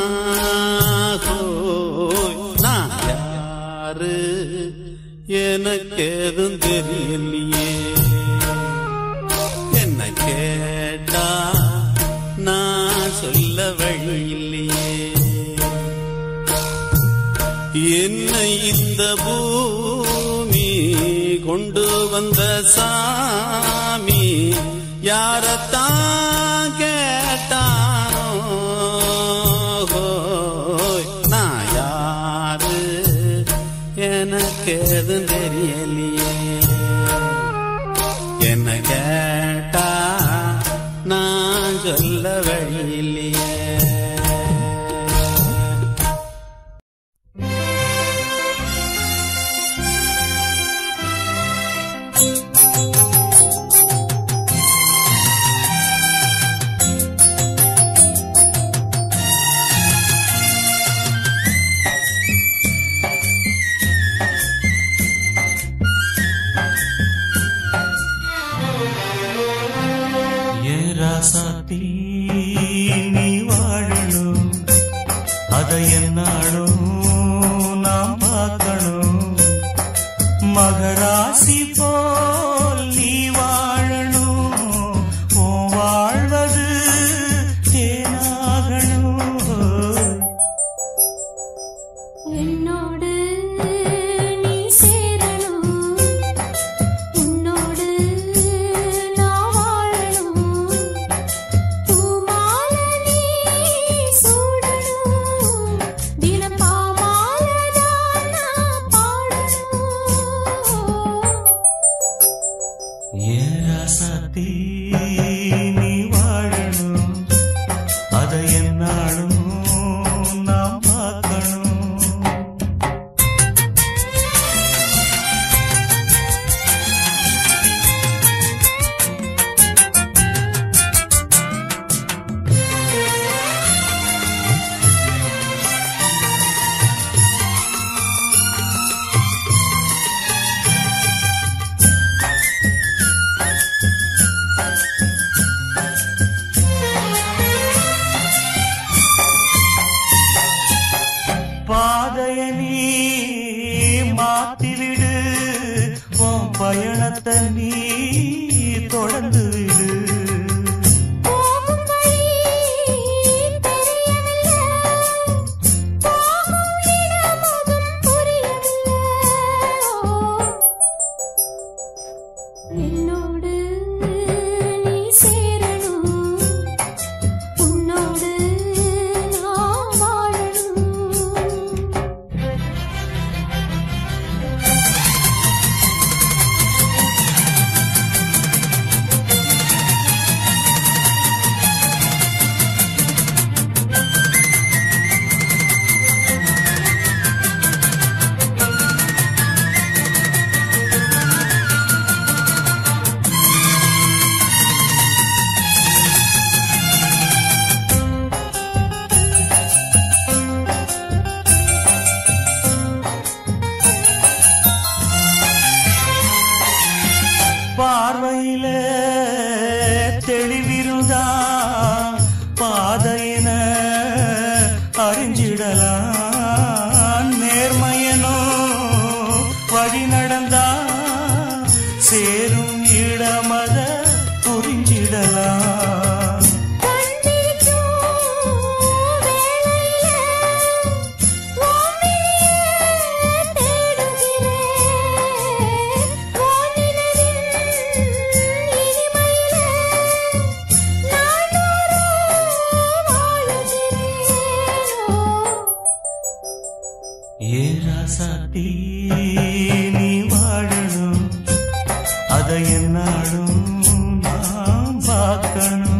ஹோய், நான் யாரு எனக்கு எதுவும் தெரியலையே என்ன கேட்டா நான் சொல்ல வழியில்லையே என்னை இந்த பூமி கொண்டு வந்த சாமி யாரத்தான் கேட்டானோ ஹோய், நான் யாரு எனக்கு எதுவும் தெரியலையே என்ன கேட்டா நான் சொல்ல வழியில்லையே ஏ ராசாத்தி நீ வாழணும் அதை என்னாலும் நாம் பார்க்கணும் மகராசி போல் நீ வாழணும் உன் வாழ்வது தேனாகணும் என்னோடு நீ சேரணும் உன்னோடு நான் வாழணும் பூமாலை நீ சூட பயணத்தை நீ தொடர்ந்து விடு போகும் வழி தெரியவில்லை போகும் இடமும் புரியவில்லை என்னோடு நீ சேரணும் உன்னோடு நான் வாழணும் பார்வையில தெளிவிருந்தா பாதையின அறிஞ்சிடலாம் நேர்மையனோ வழி நடந்தா சேரும் இடமத புரிஞ்சிடலாம் கண்ணிருக்கும் வேளையில வான்வெளியே தேடுகிறேன் வானிலவின் இனிமையில நானொரு வாழுகிறேனோ ஏ ராசாத்தி நீ வாழணும் அதை என்னாலும் நாம் பார்க்கணும்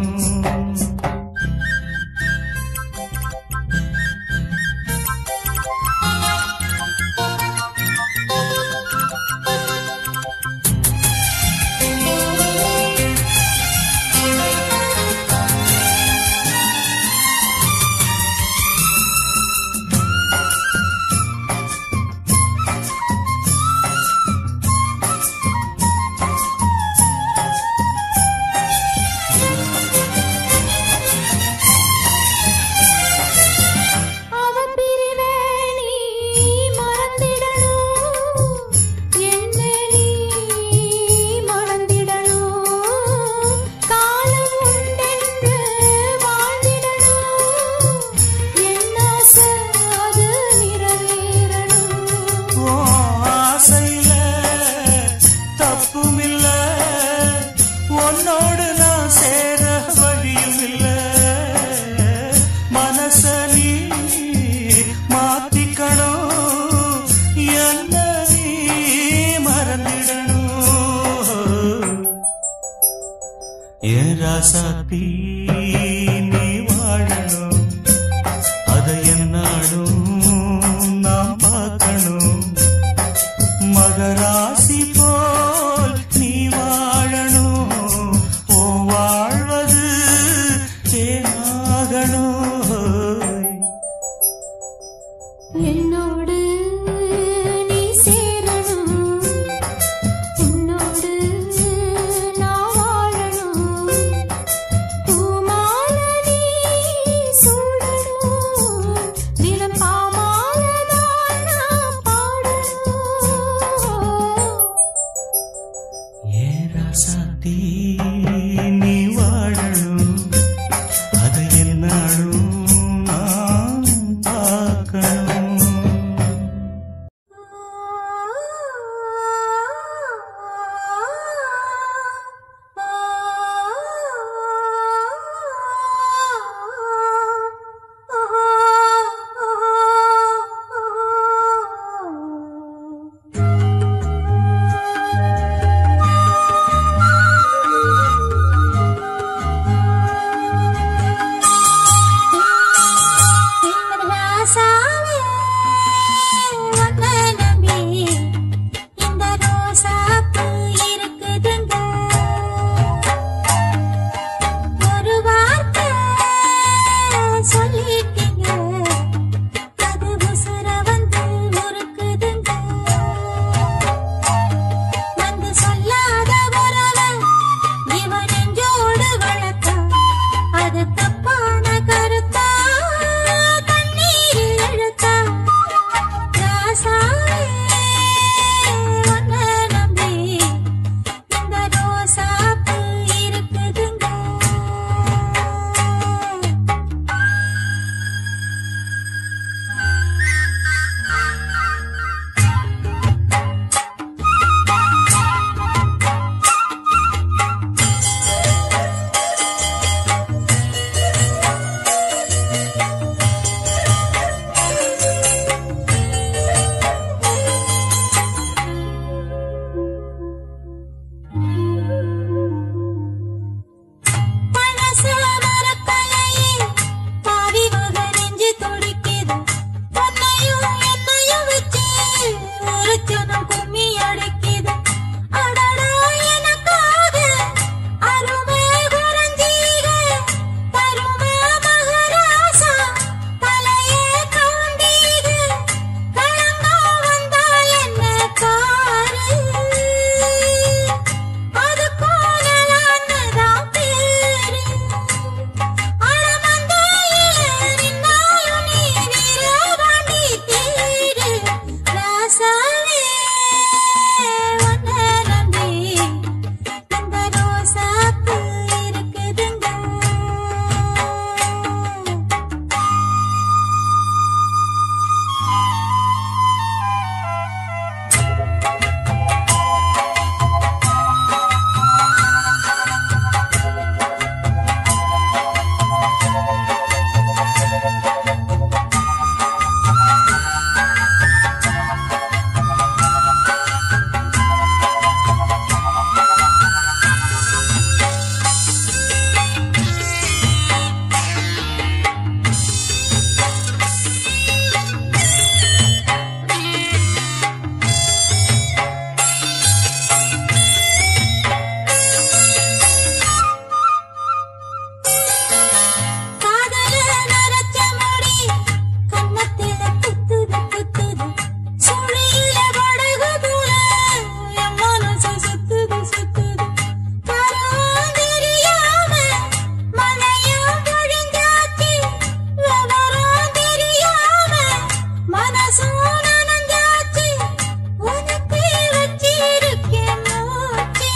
காதல நரச்ச முடி கன்னத்தில குத்துது குத்துது சுழியில படகுதுல என் மனசு சுத்துது சுத்துது கரம் தெரியாம மலையும் பொழிஞ்சாச்சு விவரம் தெரியாம மனசும் நனஞ்சாச்சு உனக்கு வச்சிருக்கேன் மூச்சு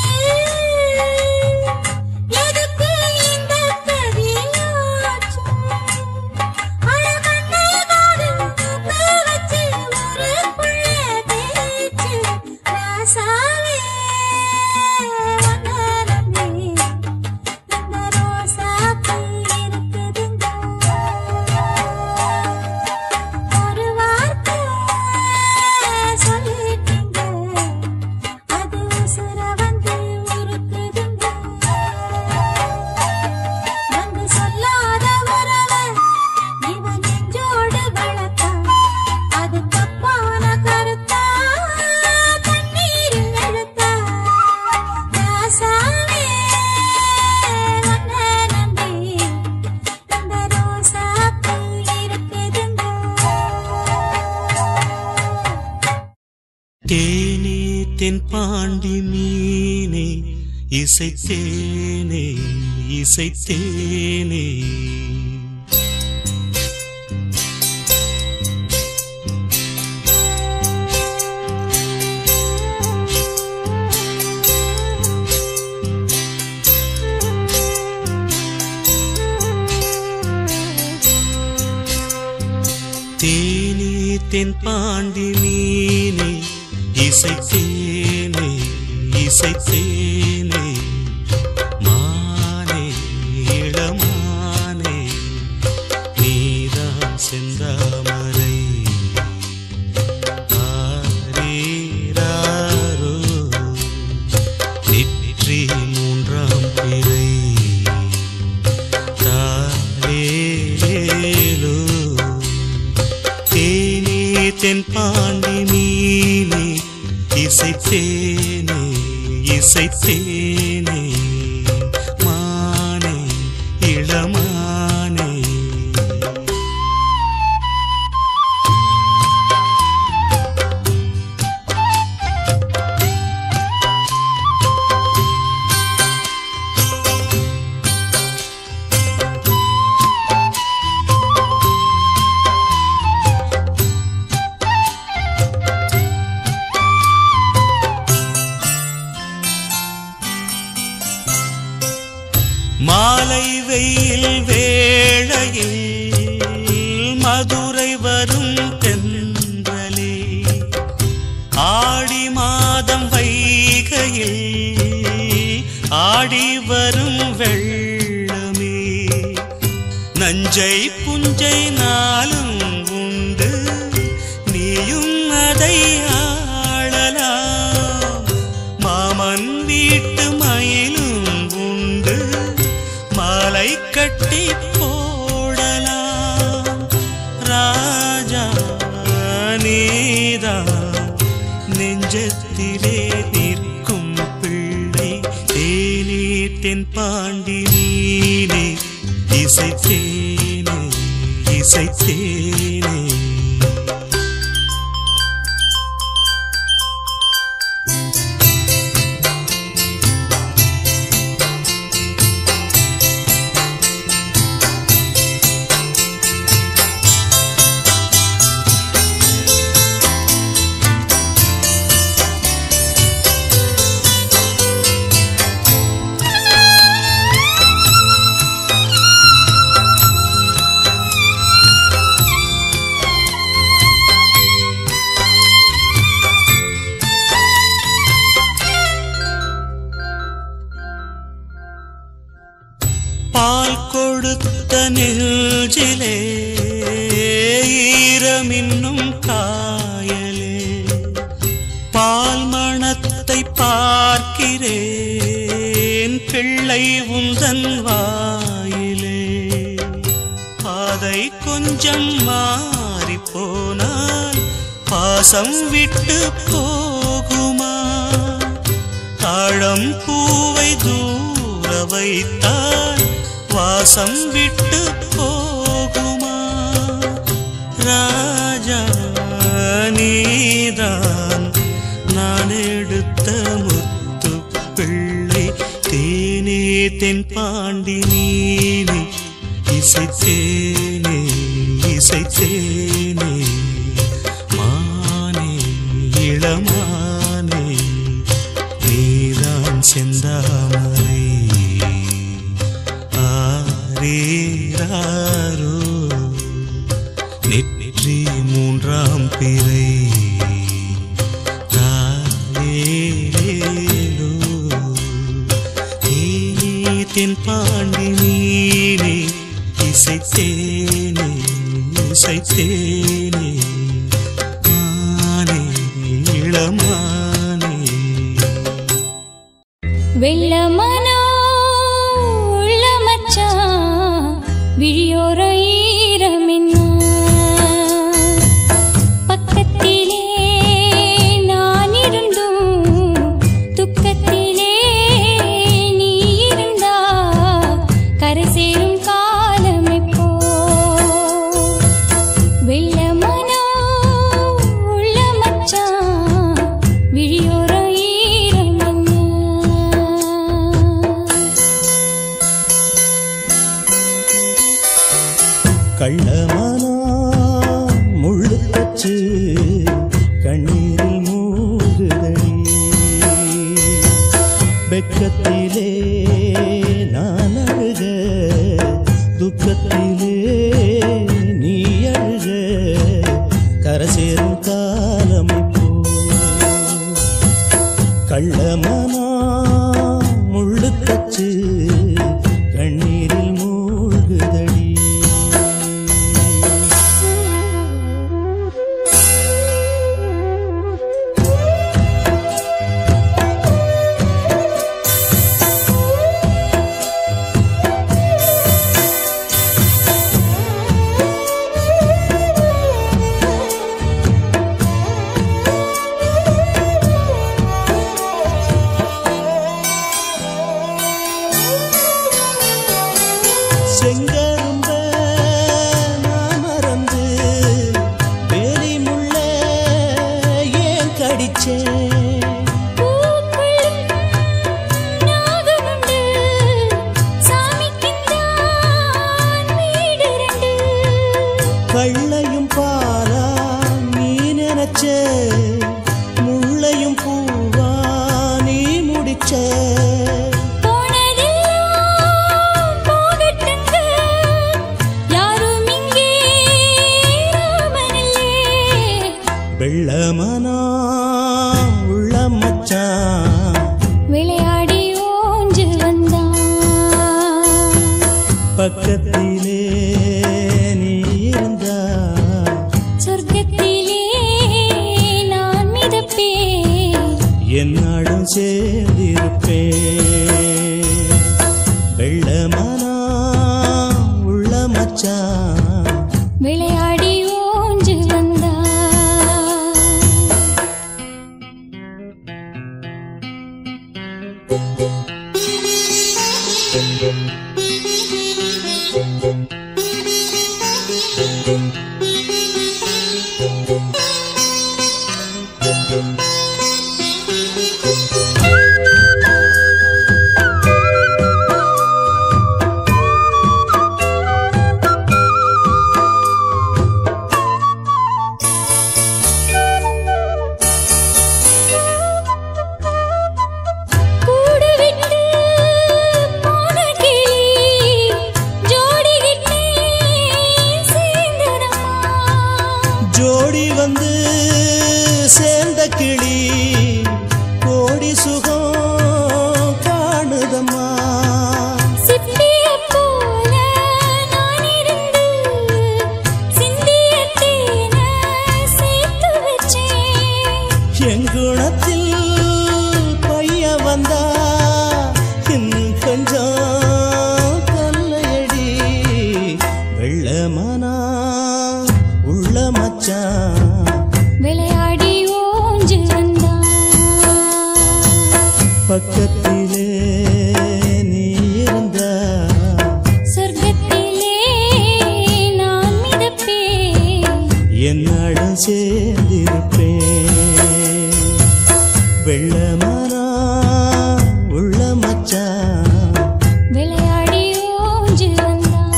எதுக்கு இந்த கதியாச்சு அழகண்ணை காடு தூக்க வச்சு ஊருக்குள்ளே தேய்ச்சு ராசாவே உன்னை நம்பி இந்த ரோசாப்பூ இருக்குதுங்க ஒரு வார்த்தை சொல்லிட்டீங்க அது உசுர வந்து உருக்குதுங்க வந்து சொல்லாத உறவ இவன் நெஞ்சோடு வளர்த்தா அது தப்பான கருத்தா தண்ணீரில் எடுத்தா ராசாவே உன்னை நம்பி இந்த ரோசாப்பூ இருக்குதுங்க தேனே தென் பாண்டி மீனே இசைத்தேனே இசைத்தேனே தேனே தென் பாண்டி மீனே இசைத்தேனே இசைத்தேனே மானே இளமானே நீதான் செந்தாமரை ஆரீராரோ நெற்றி மூன்றாம் பிறை தாலேலோ தேனே தென் பாண்டி மீனே இசைத்தேனே இசைத்தேனே மானே இளமானே மாலை வெயில் வேளையில் மதுரை வரும் தென்றலே ஆடி மாதம் வைகையில் ஆடி வரும் வெள்ளமே நஞ்சை புஞ்சை நாளும் உண்டு நீயும் அதை ஆளலாம் மாமன் வீட்டு மயிலும் உண்டு மாலை கட்டி போடலாம் ராஜா நீதா நெஞ்சத்திலே நிற்கும் பிள்ளை தேனே தென் பாண்டி நீனே இசைத்தேனே இசைத்தேனே ஈரமின்னும் காயலே பால் மணத்தை பார்க்கிறேன் பிள்ளை உந்தன் வாயிலே பாதை கொஞ்சம் மாறி போனால் பாசம் விட்டு போகுமா தாழம் பூவை தூர வைத்தால் வாசம் விட்டு போகுமா ராஜா நீதான் நான் எடுத்த முத்து பிள்ளை தேனே தென் பாண்டி நீனே இசைத்தேனே இசைத்தேனே மானே இளமானே நீதான் செந்தாமரை ஆரேராரோ நெற்றி மூன்றாம் பிறை தாலேலேலோ. தேனே தென் பாண்டி நீனே இசைத்தேனே இசைத்தேனே மானே இளமானே வெள்ளமனோ உள்ள மச்சான் விழியோர ஈரமின்னா பக்கத்திலே நான் இருந்தும் துக்கத்திலே நீ இருந்தா கரை சேரும் காலம் எப்போ வெள்ளமனோ உள்ள மச்சான் விழியோர ஈரமின்னா கள்ளமானா முள்ளு தச்சு கண்ணீரில் மூகுதடி வெக்கத்திலே நான் அழுக துக்கத்திலே நீ அழுக கரை சேரும் காலம் இப்போ கள்ளமானா முள்ளு தச்சு கண்ணீரில் மூழ்குதடி செங்கரும்ப நான் மறந்து வேலி முள்ள ஏன் கடிச்சேன் பூக்குள்ளும் நாகமுண்டு சாமிக்குத்தான் வீடு ரெண்டு கள்ளையும் பாலா நீ நினைச்ச முள்ளையும் பூவா நீ முடிச்ச போனதெல்லாம் போகட்டுங்க யாரும் இங்கே ராமனில்லே வெள்ளமனா உள்ள மச்சான் விளையாடி ஓஞ்சு வந்தான் பக்கத்திலே நீ இருந்தா சொர்க்கத்திலே நான் மிதப்பேன் என்னாடும் சேர்ந்திருப்பேன் வெள்ளமனா உள்ள மச்சான் விளையாடி ஓஞ்சு வந்தான் கூடு விட்டு போன கிளி ஜோடிகிட்டே சேர்ந்ததம்மா ஜோடி வந்து சேர்ந்த கிளி கோடி சுகம் காணுதம்மா சிப்பிய போல நான் இருந்து சிந்திய தேனை மச்சான் விளையாடி ஓஞ்சு வந்தான் பக்கத்திலே நீ இருந்தா சொர்க்கத்திலே நான் மிதப்பேன் என்னடம் சேர்ந்திருப்பேன் வெள்ளமானா உள்ள மச்சான் விளையாடி ஓஞ்சு வந்தான்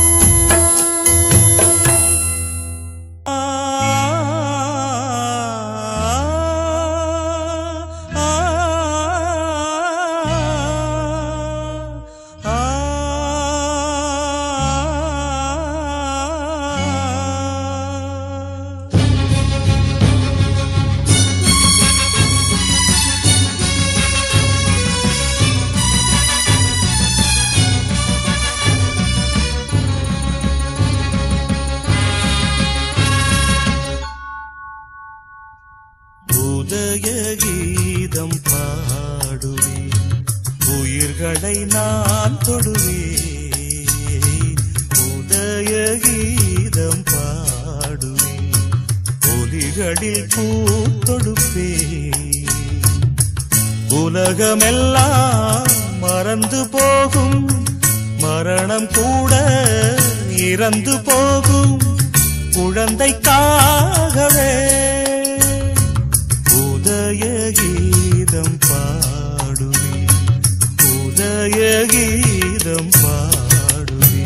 உதய கீதம் பாடுவே உயிர்களை நான் தொடுவே உதய கீதம் பாடுவே ஒலிகளில் பூத்தொடுப்பே உலகமெல்லாம் மறந்து போகும் மரணம் கூட இறந்து போகும் குழந்தைக்காகவே உதய கீதம் பாடுவே உதய கீதம் பாடுவே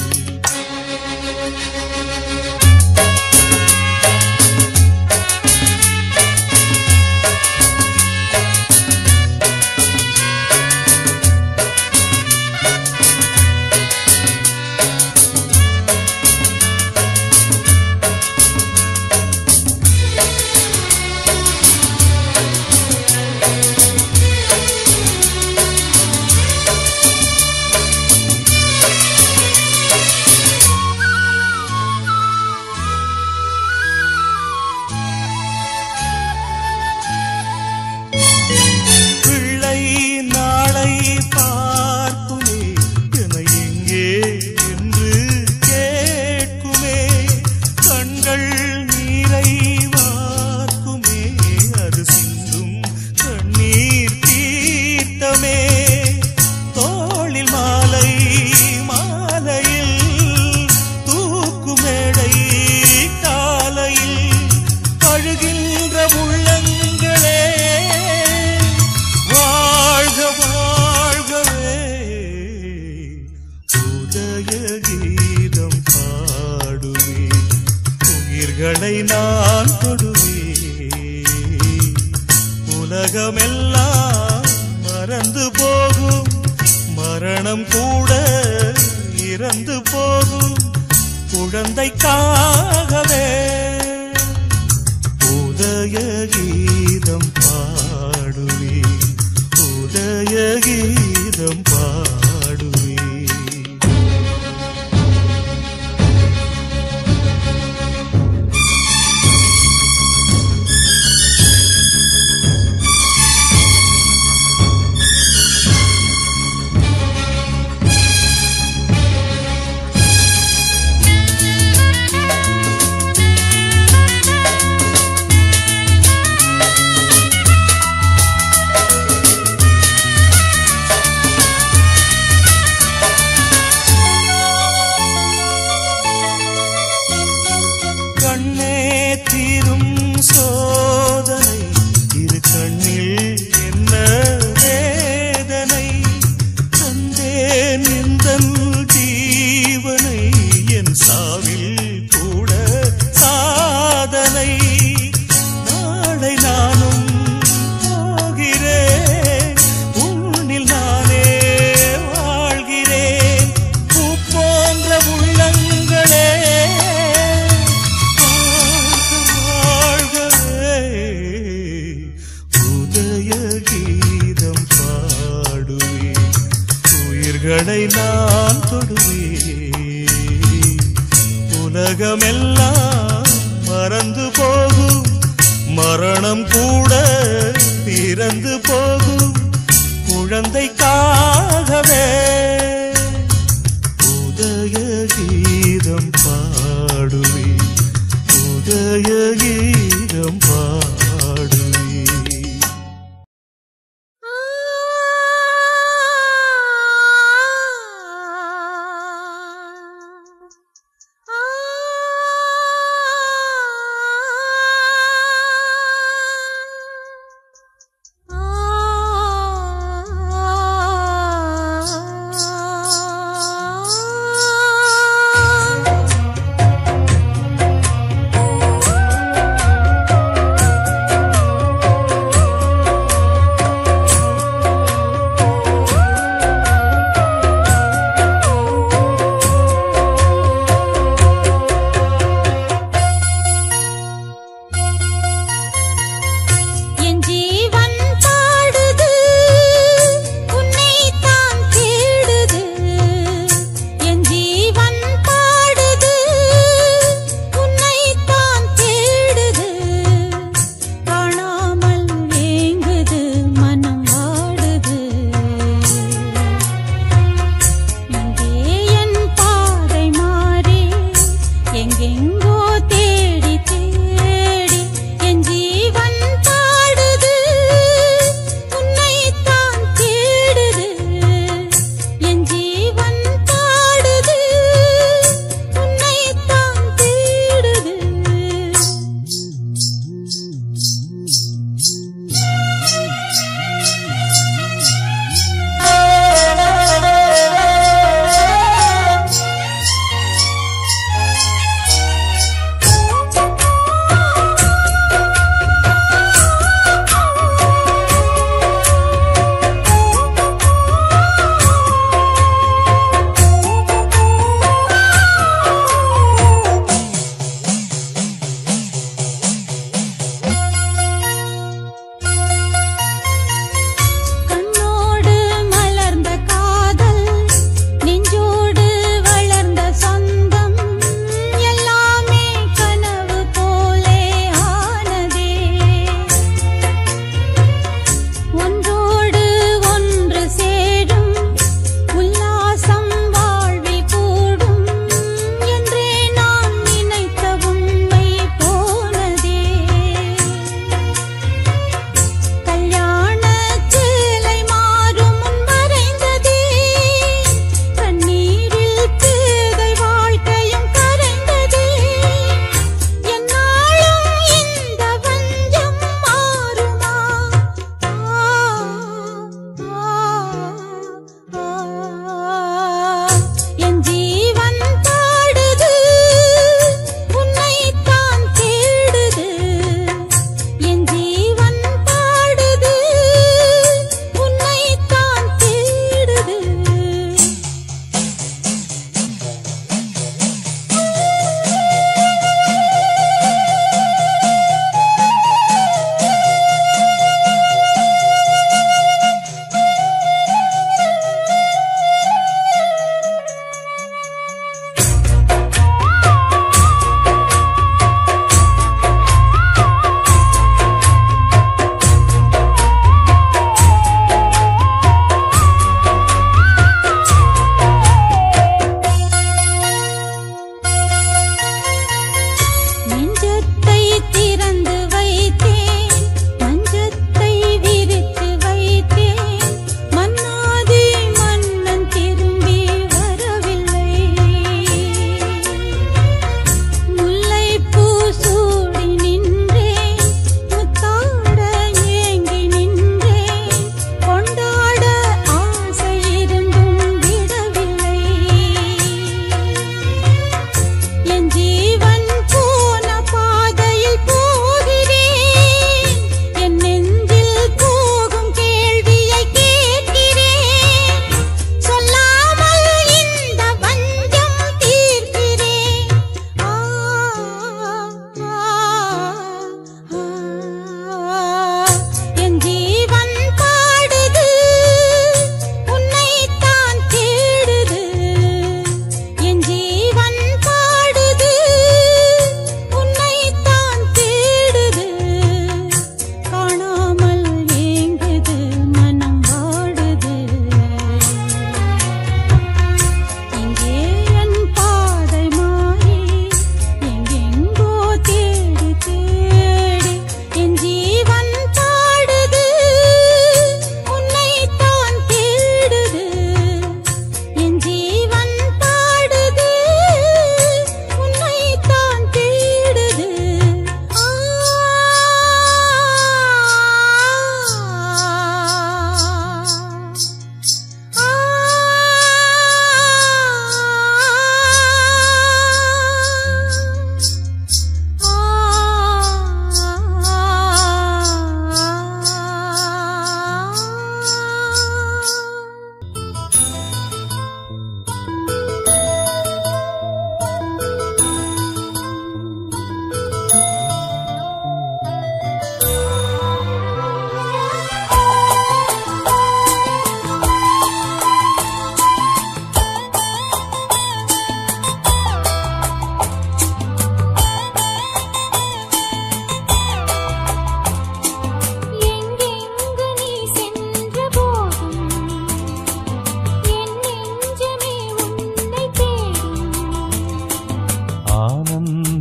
பிள்ளை நாளை பார்க்குமே என எங்கே என்று கேட்குமே கண்கள் நீரை வார்க்குமே அது சிந்தும் கண்ணீர் தீர்த்தமே தோளில் மாலை மாலையில் தூக்குமேடை காலையில் அழுகின்ற உள்ளங்களே வாழ்க வாழ்கவே உதய கீதம் பாடுவே உயிர்களை நான் தொடுவே உலகமெல்லாம் மறந்து போகும் மரணம் கூட இறந்து போகும் குழந்தைக்காகவே உதய கீதம் பாடுவே உதய கீதம் பாடுவே கண்ணே தீரும் சோதனை இரு கண்ணில் என்ன வேதனை தந்தேன் எந்தன் ஜீவனை என் சாவில் கூட சாதனை நாளை நானும் போகிறேன் உன்னில் நானே வாழ்கிறேன் பூ போன்ற உள்ளங்களே வாழ்கவே உதய கீதம் பாடுவே உயிர்களை நான் தொடுவே உலகமெல்லாம் மறந்து போகும் மரணம் கூட பிறந்து போகும் குழந்தைக்காகவே உதய கீதம் பாடுவே உதய கீதம் பாடுவே என் ஜீவன் பாடுது உன்னை தான் தேடுது என் ஜீவன் பாடுது உன்னை தான் தேடுது காணாமல் ஏங்குது மனம் வாடுது இங்கே என் பாதை மாறி எங்கெங்கோ தேடி தேடி என் ஜீவன் பாடுது உன்னைத்தான் தேடுது என் ஜீவன் பாடுது உன்னைத்தான் தேடுது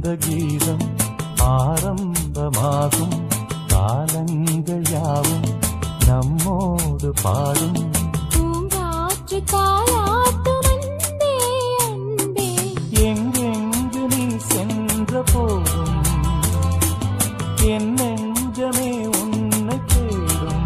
ஆனந்த கீதம் ஆரம்பமாகும் காலங்கள் யாவும் நம்மோடு பாடும் பூங்காற்று தாலாட்டும் அன்பே அன்பே எங்கெங்கு நீ சென்ற போதும் என் நெஞ்சமே உன்னை தேடும்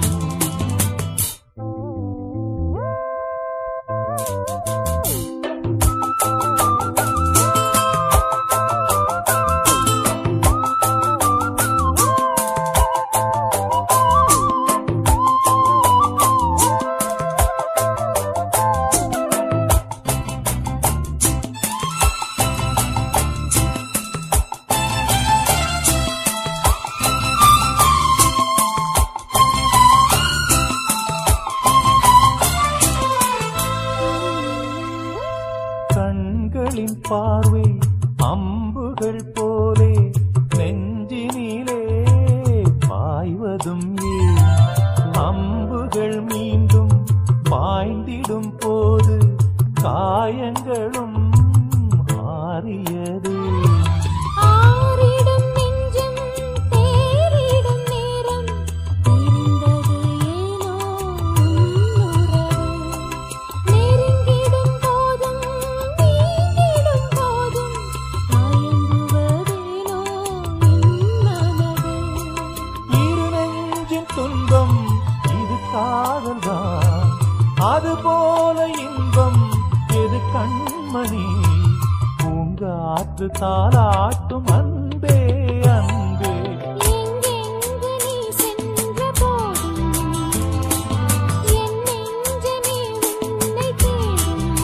கண்களின் பார்வை அம்புகள் போலே நெஞ்சினிலே பாய்வதும் ஏன் அம்புகள் மீண்டும் பாய்ந்திடும் போது காயங்களும் ஆறியது ஆறிடும் நெஞ்சம் தேறிடும் நேரம் பிரிந்தது ஏனோ உன்னுறவு நெருங்கிடும் போதும் நீங்கிடும் போதும் மயங்குவதேனோ என் மனது இரு நெஞ்சின் துன்பம் இது காதல்தான் அதுபோல இன்பம் எது கண்மணி பூங்காற்று தாளாட்டும் அன்பே அன்பே எங்கெங்கு நீ சென்ற போதும் என் நெஞ்சமே உன்னை தேடும்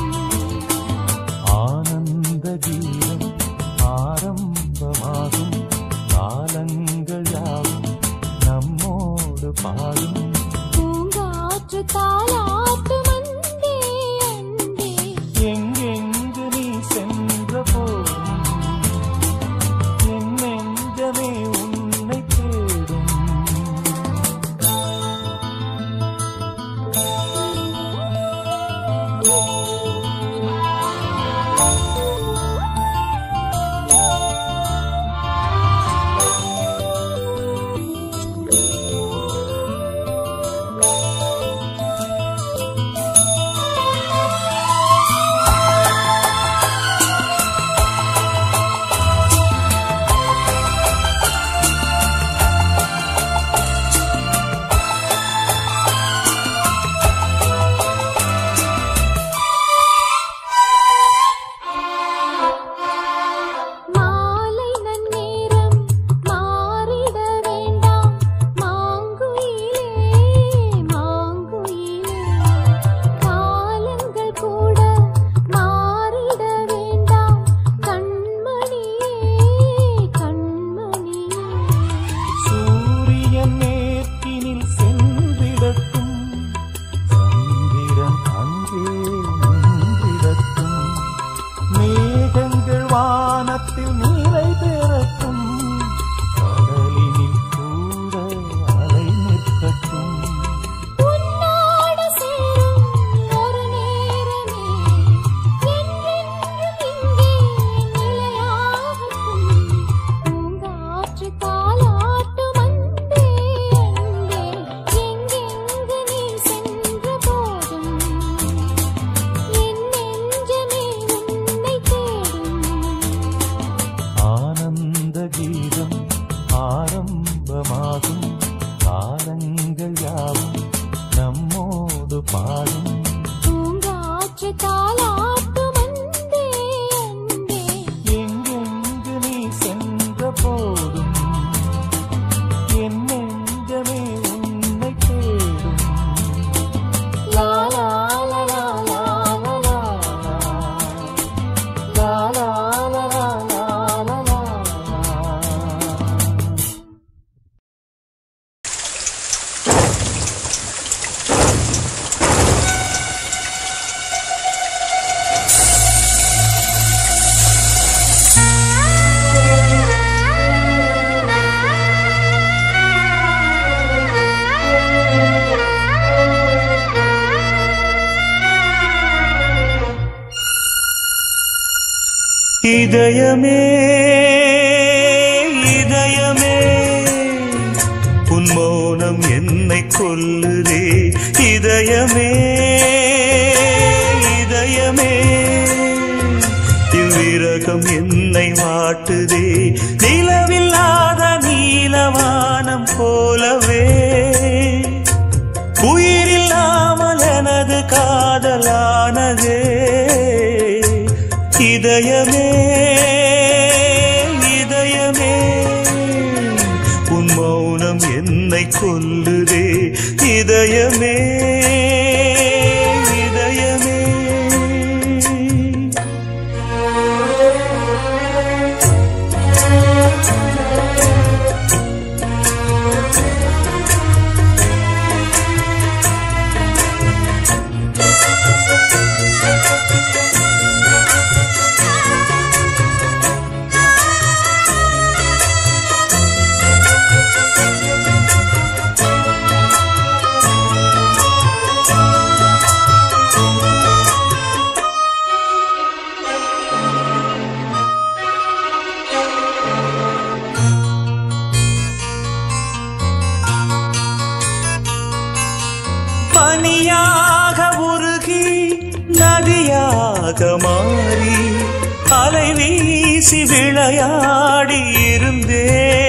ஆனந்த கீதம் ஆரம்பமாகும் காலங்கள் யாவும் நம்மோடு பாடும் பூங்காற்று தாலாட்டும் அன்பே அன்பே எங்கெங்கு நீ சென்ற போதும் என் நெஞ்சமே உன்னை தேடும் மாலை நன்னேரம் மாறிட வேண்டாம் மாங்குயிலே மாங்குயிலே காலங்கள் கூட மாறிட வேண்டாம் கண்மணியே கண்மணியே சூரியன் மேற்கினில் சென்றிடட்டும் சந்திரன் அங்கே நின்றிடட்டும் மேகங்கள் வானத்தில் நீரை பெறட்டும் கடலினில் கூட அலை நிற்கட்டும் உன்னோடு சேரும் ஒரு நேரமே என்றென்றும் இங்கே நிலையாகட்டும் பூங்காற்று தாலாட்டும் அன்பே அன்பே எங்கெங்கு நீ சென்ற போதும் என் நெஞ்சமே உன்னை தேடும் ஆனந்த கீதம் ஆரம்பமாகும் காலங்கள் யாவும் நம்மோடு பாடும் பூங்காற்று தாலாட்டும் அன்பே அன்பே எங்கெங்கு நீ சென்ற போதும் என் நெஞ்சமே உன்னை தேடும் லா லா லா லா லா லா லா. லா லா லா லா லா லா லா. இதயமே வாட்டுதே நிலவில்லாத நீலவானம் போலவே உயிரில்லாமல் எனது காதலானதே இதயமே இதயமே உன் மௌனம் என்னை கொல்லுதே இதயமே இதயமே பனியாக உருகி நதியாக மாறி அலை வீசி விளையாடி இருந்தே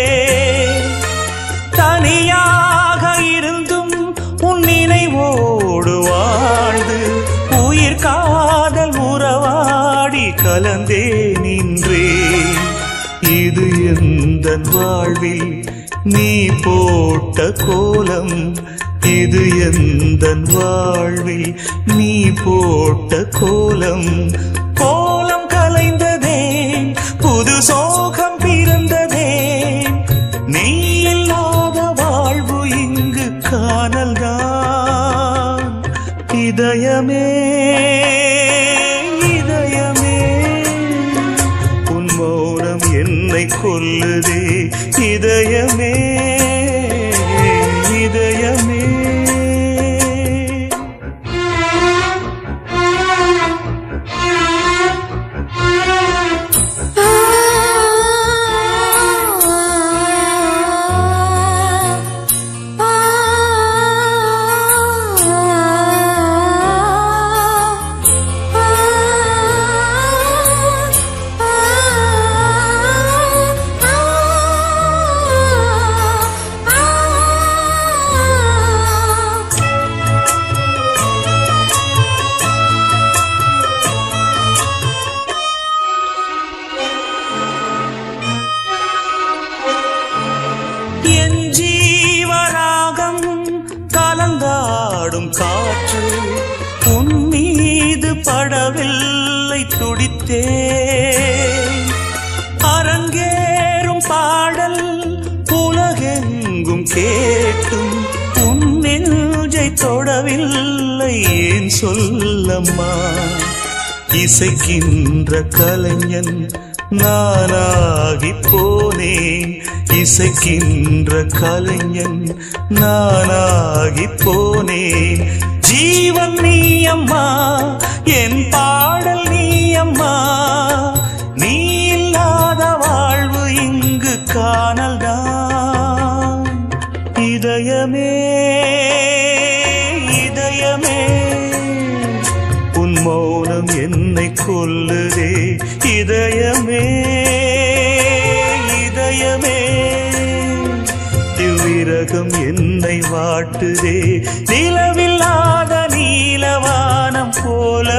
தனியாக இருந்தும் உன் நினைவோடு வாழ்ந்து உயிர் காதல் உறவாடி கலந்தே நின்றே இது எந்த வாழ்வில் நீ போட்ட கோலம் இது எந்த வாழ்வில் நீ போட்ட கோலம் கோலம் கலைந்ததே புது சோகம் பிறந்ததே நீ இல்லாத வாழ்வு இங்கு காணல்தான் இதயமே இதயமே உன் மௌனம் என்னை கொல்லுதே இதயமே இதயமே என் ஜீவராகம் கலந்தாடும் காற்று உன் மீது படவில்லை துடித்தே அரங்கேறும் பாடல் உலகெங்கும் கேட்டும் உன் நெஞ்சை தொடவில்லை ஏன் சொல்லம்மா இசைக்கின்ற கலைஞன் நானாகி போனேன் இசைக்கின்ற கலைஞன் நானாகி போனேன் ஜீவன் நீ அம்மா என் பாடல் நீ அம்மா நீ இல்லாத வாழ்வு இங்கு காணல்தான் இதயமே இதயமே உன் மௌனம் என்னை கொல்லுதே இதயமே இதயமே இவ்விரகம் என்னை வாட்டுதே நிலவில்லாத நீலவானம் போல